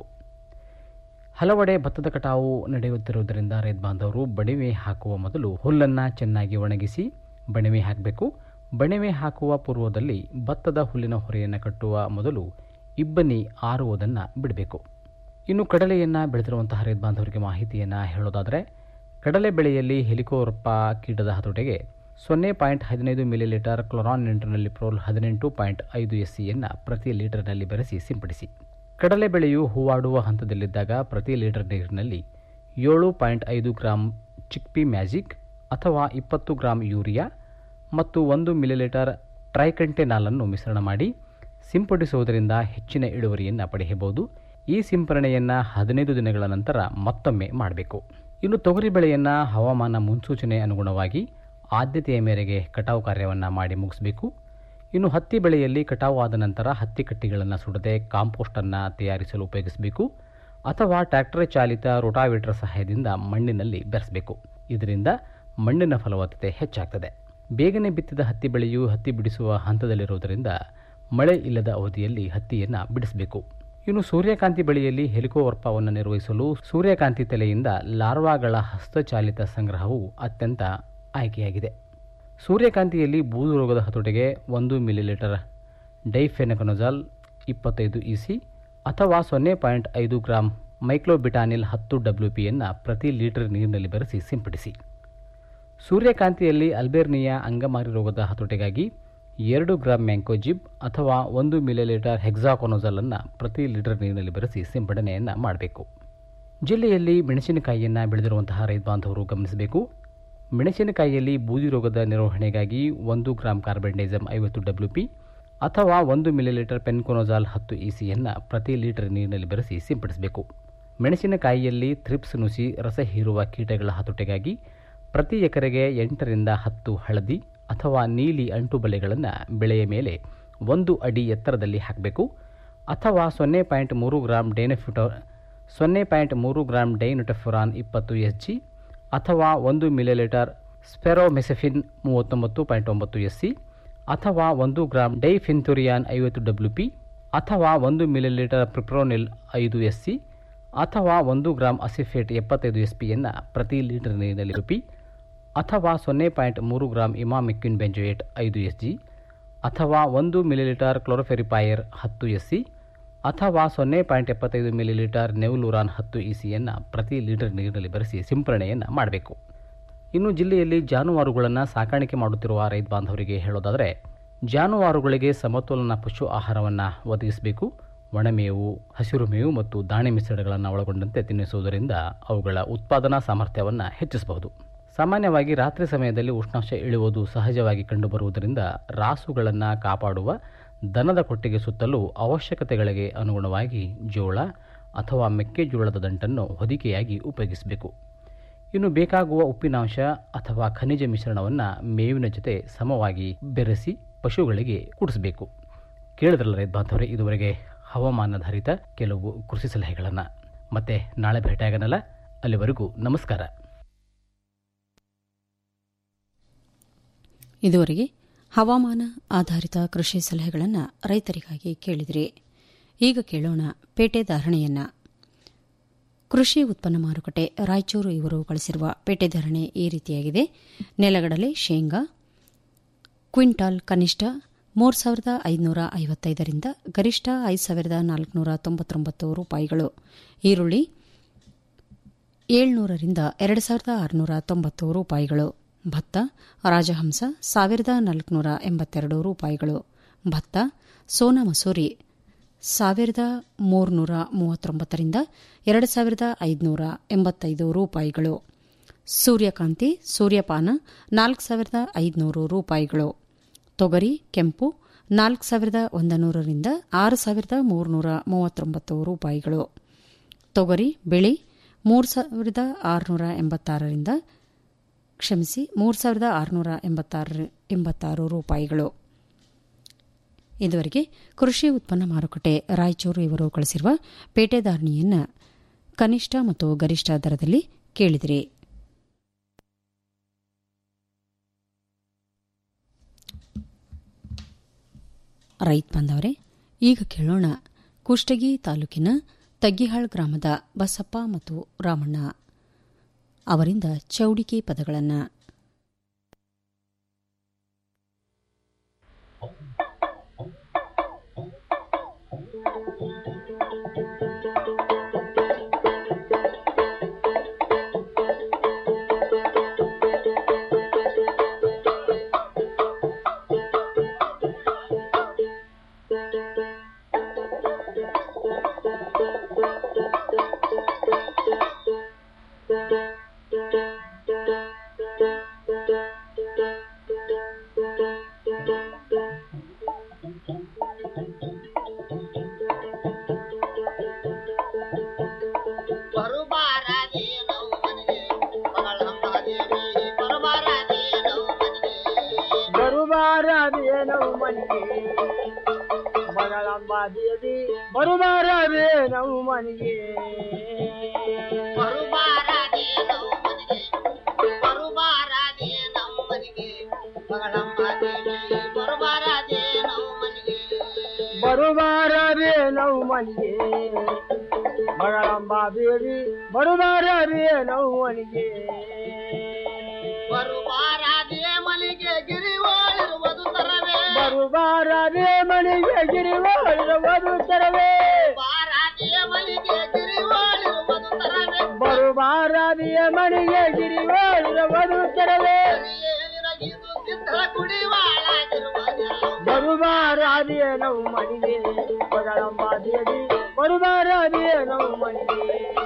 ಹಲವೆಡೆ ಭತ್ತದ ಕಟಾವು ನಡೆಯುತ್ತಿರುವುದರಿಂದ ರೈತ ಬಾಂಧವರು ಬಣಿವೆ ಹಾಕುವ ಮೊದಲು ಹುಲ್ಲನ್ನು ಚೆನ್ನಾಗಿ ಒಣಗಿಸಿ ಬಣಿವೆ ಹಾಕಬೇಕು ಬಣಿವೆ ಹಾಕುವ ಪೂರ್ವದಲ್ಲಿ ಭತ್ತದ ಹುಲ್ಲಿನ ಹೊರೆಯನ್ನು ಕಟ್ಟುವ ಮೊದಲು ಇಬ್ಬನಿ ಆರುವುದನ್ನು ಬಿಡಬೇಕು ಇನ್ನು ಕಡಲೆಯನ್ನು ಬೆಳೆದಿರುವಂತಹ ರೈತ ಬಾಂಧವರಿಗೆ ಮಾಹಿತಿಯನ್ನು ಹೇಳೋದಾದರೆ ಕಡಲೆ ಬೆಳೆಯಲ್ಲಿ ಹೆಲಿಕೋರಪ್ಪ ಕೀಟದ ಹತೋಟಿಗೆ ಸೊನ್ನೆ ಪಾಯಿಂಟ್ ಹದಿನೈದು ಮಿಲಿಲೀಟರ್ ಕ್ಲೊರಾನ್ ಪ್ರೋಲ್ ಹದಿನೆಂಟು ಪಾಯಿಂಟ್ ಐದು ಎಸ್ ಸಿಯನ್ನು ಪ್ರತಿ ಲೀಟರ್ನಲ್ಲಿ ಬೆರೆಸಿ ಸಿಂಪಡಿಸಿ ಕಡಲೆ ಬೆಳೆಯು ಹೂವಾಡುವ ಹಂತದಲ್ಲಿದ್ದಾಗ ಪ್ರತಿ ಲೀಟರ್ ನೀರಿನಲ್ಲಿ ಏಳು ಪಾಯಿಂಟ್ ಐದು ಗ್ರಾಂ ಚಿಕ್ಪಿ ಮ್ಯಾಜಿಕ್ ಅಥವಾ ಇಪ್ಪತ್ತು ಗ್ರಾಂ ಯೂರಿಯಾ ಮತ್ತು ಒಂದು ಮಿಲಿಲೀಟರ್ ಟ್ರೈಕಂಟೆನಾಲನ್ನು ಮಿಶ್ರಣ ಮಾಡಿ ಸಿಂಪಡಿಸುವುದರಿಂದ ಹೆಚ್ಚಿನ ಇಳುವರಿಯನ್ನು ಪಡೆಯಬಹುದು ಈ ಸಿಂಪರಣೆಯನ್ನು ಹದಿನೈದು ದಿನಗಳ ನಂತರ ಮತ್ತೊಮ್ಮೆ ಮಾಡಬೇಕು ಇನ್ನು ತೊಗರಿ ಬೆಳೆಯನ್ನು ಹವಾಮಾನ ಮುನ್ಸೂಚನೆ ಅನುಗುಣವಾಗಿ ಆದ್ಯತೆಯ ಮೇರೆಗೆ ಕಟಾವು ಕಾರ್ಯವನ್ನು ಮಾಡಿ ಮುಗಿಸಬೇಕು ಇನ್ನು ಹತ್ತಿ ಬೆಳೆಯಲ್ಲಿ ಕಟಾವು ಆದ ನಂತರ ಹತ್ತಿ ಕಟ್ಟಿಗಳನ್ನು ಸುಡದೆ ಕಾಂಪೋಸ್ಟನ್ನು ತಯಾರಿಸಲು ಉಪಯೋಗಿಸಬೇಕು ಅಥವಾ ಟ್ರ್ಯಾಕ್ಟರ್ ಚಾಲಿತ ರೋಟಾವೇಟರ್ ಸಹಾಯದಿಂದ ಮಣ್ಣಿನಲ್ಲಿ ಬೆರೆಸಬೇಕು ಇದರಿಂದ ಮಣ್ಣಿನ ಫಲವತ್ತತೆ ಹೆಚ್ಚಾಗ್ತದೆ ಬೇಗನೆ ಬಿತ್ತಿದ ಹತ್ತಿ ಬೆಳೆಯು ಹತ್ತಿ ಬಿಡಿಸುವ ಹಂತದಲ್ಲಿರುವುದರಿಂದ ಮಳೆ ಇಲ್ಲದ ಅವಧಿಯಲ್ಲಿ ಹತ್ತಿಯನ್ನು ಬಿಡಿಸಬೇಕು ಇನ್ನು ಸೂರ್ಯಕಾಂತಿ ಬೆಳೆಯಲ್ಲಿ ಹೆಲಿಕೋವರ್ಪವನ್ನು ನಿರ್ವಹಿಸಲು ಸೂರ್ಯಕಾಂತಿ ತಲೆಯಿಂದ ಲಾರ್ವಾಗಳ ಹಸ್ತಚಾಲಿತ ಸಂಗ್ರಹವು ಅತ್ಯಂತ ಆಯ್ಕೆಯಾಗಿದೆ ಸೂರ್ಯಕಾಂತಿಯಲ್ಲಿ ಬೂದು ರೋಗದ ಹತೋಟಿಗೆ ಒಂದು ಮಿಲಿಲೀಟರ್ ಡೈಫೆನಕನೊಜಾಲ್ ಇಪ್ಪತ್ತೈದು ಇಸಿ ಅಥವಾ ಸೊನ್ನೆ ಪಾಯಿಂಟ್ ಐದು ಗ್ರಾಂ ಮೈಕ್ಲೋಬಿಟಾನಿಲ್ ಹತ್ತು ಡಬ್ಲ್ಯೂ ಪಿಯನ್ನು ಪ್ರತಿ ಲೀಟರ್ ನೀರಿನಲ್ಲಿ ಬೆರೆಸಿ ಸಿಂಪಡಿಸಿ ಸೂರ್ಯಕಾಂತಿಯಲ್ಲಿ ಅಲ್ಬೇರ್ನಿಯಾ ಅಂಗಮಾರಿ ರೋಗದ ಹತೋಟಿಗಾಗಿ ಎರಡು ಗ್ರಾಂ ಮ್ಯಾಂಕೋಜಿಬ್ ಅಥವಾ ಒಂದು ಮಿಲಿಲೀಟರ್ ಹೆಕ್ಸಾಕೊನೋಜಲನ್ನು ಪ್ರತಿ ಲೀಟರ್ ನೀರಿನಲ್ಲಿ ಬೆರೆಸಿ ಸಿಂಪಡಣೆಯನ್ನು ಮಾಡಬೇಕು ಜಿಲ್ಲೆಯಲ್ಲಿ ಮೆಣಸಿನಕಾಯಿಯನ್ನು ಬೆಳೆದಿರುವಂತಹ ರೈತ ಬಾಂಧವರು ಗಮನಿಸಬೇಕು ಮೆಣಸಿನಕಾಯಿಯಲ್ಲಿ ಬೂದಿ ರೋಗದ ನಿರ್ವಹಣೆಗಾಗಿ ಒಂದು ಗ್ರಾಂ ಕಾರ್ಬೆಂಡೈಸಮ್ ಐವತ್ತು ಡಬ್ಲ್ಯೂ ಪಿ ಅಥವಾ ಒಂದು ಮಿಲಿಲೀಟರ್ ಪೆನ್ಕೊನೋಜಾಲ್ ಹತ್ತು ಇಸಿಯನ್ನು ಪ್ರತಿ ಲೀಟರ್ ನೀರಿನಲ್ಲಿ ಬೆರೆಸಿ ಸಿಂಪಡಿಸಬೇಕು ಮೆಣಸಿನಕಾಯಿಯಲ್ಲಿ ಥ್ರಿಪ್ಸ್ ನುಸಿ ರಸ ಹೀರುವ ಕೀಟಗಳ ಹತೋಟಿಗಾಗಿ ಪ್ರತಿ ಎಕರೆಗೆ ಎಂಟರಿಂದ ಹತ್ತು ಹಳದಿ ಅಥವಾ ನೀಲಿ ಅಂಟು ಬಲೆಗಳನ್ನು ಬೆಳೆಯ ಮೇಲೆ ಒಂದು ಅಡಿ ಎತ್ತರದಲ್ಲಿ ಹಾಕಬೇಕು ಅಥವಾ ಸೊನ್ನೆ ಪಾಯಿಂಟ್ ಮೂರು ಗ್ರಾಂ ಡೈನಫಿಟೋ ಸೊನ್ನೆ ಪಾಯಿಂಟ್ ಮೂರು ಗ್ರಾಂ ಡೈನುಟಫುರಾನ್ ಇಪ್ಪತ್ತು ಎಸ್ ಜಿ ಅಥವಾ ಒಂದು ಮಿಲಿಲೀಟರ್ ಸ್ಪೆರೋಮೆಸೆಫಿನ್ ಮೂವತ್ತೊಂಬತ್ತು ಪಾಯಿಂಟ್ ಒಂಬತ್ತು ಎಸ್ ಸಿ ಅಥವಾ ಒಂದು ಗ್ರಾಂ ಡೈಫಿನ್ಥುರಿಯಾನ್ ಐವತ್ತು ಡಬ್ಲ್ಯೂ ಪಿ ಅಥವಾ ಒಂದು ಮಿಲಿಲೀಟರ್ ಪ್ರಿಪ್ರೋನಿಲ್ ಐದು ಎಸ್ ಸಿ ಅಥವಾ ಒಂದು ಗ್ರಾಂ ಅಸಿಫೇಟ್ ಎಪ್ಪತ್ತೈದು ಎಸ್ ಪಿಯನ್ನು ಪ್ರತಿ ಲೀಟರ್ ನೀರಿನಲ್ಲಿ ರುಪಿ ಅಥವಾ ಸೊನ್ನೆ ಪಾಯಿಂಟ್ ಮೂರು ಗ್ರಾಂ ಇಮಾಮಿಕ್ವಿನ್ ಬೆಂಜೋಯೇಟ್ ಐದು ಎಸ್ ಜಿ ಅಥವಾ ಒಂದು ಮಿಲಿಲೀಟರ್ ಕ್ಲೋರೋಫೆರಿಪಾಯರ್ ಹತ್ತು ಎಸ್ ಸಿ ಅಥವಾ ಸೊನ್ನೆ ಪಾಯಿಂಟ್ ಎಪ್ಪತ್ತೈದು ಮಿಲಿಲೀಟರ್ ನೆವ್ಲೂರಾನ್ ಹತ್ತು ಇ ಸಿಯನ್ನು ಪ್ರತಿ ಲೀಟರ್ ನೀರಿನಲ್ಲಿ ಬೆರೆಸಿ ಸಿಂಪರಣೆಯನ್ನು ಮಾಡಬೇಕು ಇನ್ನು ಜಿಲ್ಲೆಯಲ್ಲಿ ಜಾನುವಾರುಗಳನ್ನು ಸಾಕಾಣಿಕೆ ಮಾಡುತ್ತಿರುವ ರೈತ ಬಾಂಧವರಿಗೆ ಹೇಳೋದಾದರೆ ಜಾನುವಾರುಗಳಿಗೆ ಸಮತೋಲನ ಪಶು ಆಹಾರವನ್ನು ಒದಗಿಸಬೇಕು ಒಣಮೇವು ಹಸಿರು ಮೇವು ಮತ್ತು ದಾಣೆ ಮಿಶ್ರಣಗಳನ್ನು ಒಳಗೊಂಡಂತೆ ತಿನ್ನಿಸುವುದರಿಂದ ಅವುಗಳ ಉತ್ಪಾದನಾ ಸಾಮರ್ಥ್ಯವನ್ನು ಹೆಚ್ಚಿಸಬಹುದು ಸಾಮಾನ್ಯವಾಗಿ ರಾತ್ರಿ ಸಮಯದಲ್ಲಿ ಉಷ್ಣಾಂಶ ಇಳುವುದು ಸಹಜವಾಗಿ ಕಂಡುಬರುವುದರಿಂದ ರಾಸುಗಳನ್ನು ಕಾಪಾಡುವ ದನದ ಕೊಟ್ಟಿಗೆ ಸುತ್ತಲೂ ಅವಶ್ಯಕತೆಗಳಿಗೆ ಅನುಗುಣವಾಗಿ ಜೋಳ ಅಥವಾ ಮೆಕ್ಕೆಜೋಳದ ದಂಟನ್ನು ಹೊದಿಕೆಯಾಗಿ ಉಪಯೋಗಿಸಬೇಕು ಇನ್ನು ಬೇಕಾಗುವ ಉಪ್ಪಿನಾಂಶ ಅಥವಾ ಖನಿಜ ಮಿಶ್ರಣವನ್ನು ಮೇವಿನ ಜೊತೆ ಸಮವಾಗಿ ಬೆರೆಸಿ ಪಶುಗಳಿಗೆ ಕುಡಿಸಬೇಕು ಕೇಳಿದ್ರಲ್ಲ ರೈತ ಬಾಂಧವರೇ ಇದುವರೆಗೆ ಹವಾಮಾನಾಧಾರಿತ ಕೆಲವು ಕೃಷಿ ಸಲಹೆಗಳನ್ನು ಮತ್ತೆ ನಾಳೆ ಭೇಟಿಯಾಗನಲ್ಲ ಅಲ್ಲಿವರೆಗೂ ನಮಸ್ಕಾರ ಇದುವರೆಗೆ ಹವಾಮಾನ ಆಧಾರಿತ ಕೃಷಿ ಸಲಹೆಗಳನ್ನು ರೈತರಿಗಾಗಿ ಕೇಳಿದಿರಿ ಈಗ ಕೇಳೋಣ ಪೇಟೆ ಧಾರಣೆಯನ್ನ ಕೃಷಿ ಉತ್ಪನ್ನ ಮಾರುಕಟ್ಟೆ ರಾಯಚೂರು ಇವರು ಕಳಿಸಿರುವ ಪೇಟೆ ಧಾರಣೆ ಈ ರೀತಿಯಾಗಿದೆ ನೆಲಗಡಲೆ ಶೇಂಗಾ ಕ್ವಿಂಟಾಲ್ ಕನಿಷ್ಠ ಮೂರು ಸಾವಿರದ ಐದುನೂರ ಐವತ್ತೈದರಿಂದ ಗರಿಷ್ಠ ಐದು ಸಾವಿರದ ನಾಲ್ಕುನೂರ ತೊಂಬತ್ತೊಂಬತ್ತು ರೂಪಾಯಿಗಳು ಈರುಳ್ಳಿ ಏಳ್ನೂರರಿಂದ ಎರಡು ಸಾವಿರದ ಆರುನೂರ ತೊಂಬತ್ತು ರೂಪಾಯಿಗಳು ಭತ್ತ ರಾಜಹಂಸ ಸಾವಿರದ ನಾಲ್ಕುನೂರ ಎಂಬತ್ತೆರಡು ರೂಪಾಯಿಗಳು ಭತ್ತ ಸೋನಾ ಮಸೂರಿ ಸಾವಿರದ ಮೂರುನೂರ ಮೂವತ್ತೊಂಬತ್ತರಿಂದ ಎರಡು ಸಾವಿರದ ಐದುನೂರ ಎಂಬತ್ತೈದು ರೂಪಾಯಿಗಳು ಸೂರ್ಯಕಾಂತಿ ಸೂರ್ಯಪಾನ ನಾಲ್ಕು ಸಾವಿರದ ಐದುನೂರು ರೂಪಾಯಿಗಳು ತೊಗರಿ ಕೆಂಪು ನಾಲ್ಕು ಸಾವಿರದ ಒಂದು ನೂರರಿಂದ ಆರು ಸಾವಿರದ ಮೂರುನೂರ ಮೂವತ್ತೊಂಬತ್ತು ರೂಪಾಯಿಗಳು ತೊಗರಿ ಬಿಳಿ ಮೂರು ಸಾವಿರದ ಆರುನೂರ ಎಂಬತ್ತಾರರಿಂದ ಕ್ಷಮಿಸಿ ಮೂರು ಸಾವಿರದ ಆರುನೂರ ಎಂಬತ್ತಾರು ಎಂಬತ್ತಾರು ರೂಪಾಯಿಗಳು ಇದುವರೆಗೆ ಕೃಷಿ ಉತ್ಪನ್ನ ಮಾರುಕಟ್ಟೆ ರಾಯಚೂರು ಇವರು ಕಳಿಸಿರುವ ಪೇಟೆ ಧಾರಣೆಯನ್ನು ಕನಿಷ್ಠ ಮತ್ತು ಗರಿಷ್ಠ ದರದಲ್ಲಿ ಕೇಳಿದಿರಿ ರೈತ ಬಾಂಧವರೇ ಈಗ ಕೇಳೋಣ ಕುಷ್ಟಗಿ ತಾಲೂಕಿನ ತಗ್ಗಿಹಾಳ್ ಗ್ರಾಮದ ಬಸಪ್ಪ ಮತ್ತು ರಾಮಣ್ಣ ಅವರಿಂದ ಚೌಡಿಕೆ ಪದಗಳನ್ನು ಬರುಬಾರದೇನವು ಮನೆಗೆ ಬಗಳಂಬಾದೇವಿ ಬರುಬಾರದೇನವು ಮನೆಗೆ ಬರುಬಾರದೇನವು ಮನೆಗೆ ಬರುಬಾರದೇನವು ಮನೆಗೆ ಬಗಳಂಬಾದೇವಿ ಬರುಬಾರದೇನವು ಮನೆಗೆ ಬರುಬಾರದೇನವು ಮನೆಗೆ ಬಗಳಂಬಾದೇವಿ ಬರುಬಾರದೇನವು ಮನೆಗೆ ಬರುಬಾರದೇ ಮನೆಗೆ ಗಿರಿವಾಳಿರುವುದು ತರವೇ ಬರುಬಾರದೇ ಮನೆಗೆ ಗಿರಿವಾಳಿರುವುದು ತರವೇ ಬಾರಾದಿಯ ಮನೆಗೆ ಗಿರಿವಾಳಿರುವುದು ತರವೇ ಬರುಬಾರದಿಯ ಮನೆಗೆ ಗಿರಿವಾಳಿರುವುದು ತರವೇ ಏನಿರಗಿದು ಸಿದ್ಧ ಕುಡಿವಾಳಾಗಿರುವುದು ಬರುಬಾರದಿಯ ನಾವು ಮನೆಗೆ ಬಗಳಂಬಾದೇವಿ ಬರುಬಾರದಿಯ ನಾವು ಮನೆಗೆ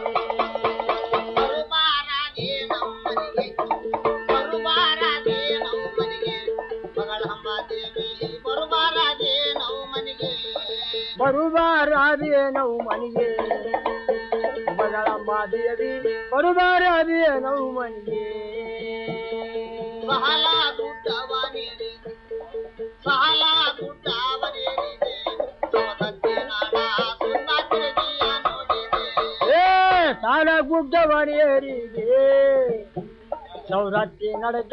ಬರುಬಾರದೇ ನಮ್ಮ ಮನೆಗೆ ಬರುಬಾರದೇ ನಮ್ಮ ಮನೆಗೆ ಮಗಳಂಬ ದೇವಿ ಬರುಬಾರದೇ ನಾವು ಮನೆಗೆ ಬರುಬಾರದಿಯ ನಾವು ಮನೆಗೆ ಬಗಳಂಬಾದೇವಿ ಬರುಬಾರದಿಯ ನಾವು ಮನೆಗೆ ಬಹಳ ಗುಡ್ಡವನೇರಿ ಬಹಳ ಗುಡ್ಡವನೇರಿದೆ ಸವದತ್ತಿ ನಾಡ ಸುಂದಾತಿರಗಿಯ ನೋಡಿದೆ ಏ ಸಾಲ ಗುಡ್ಡವನೇರಿಗೆ ಸೌರತ್ತಿ ನಡೆದ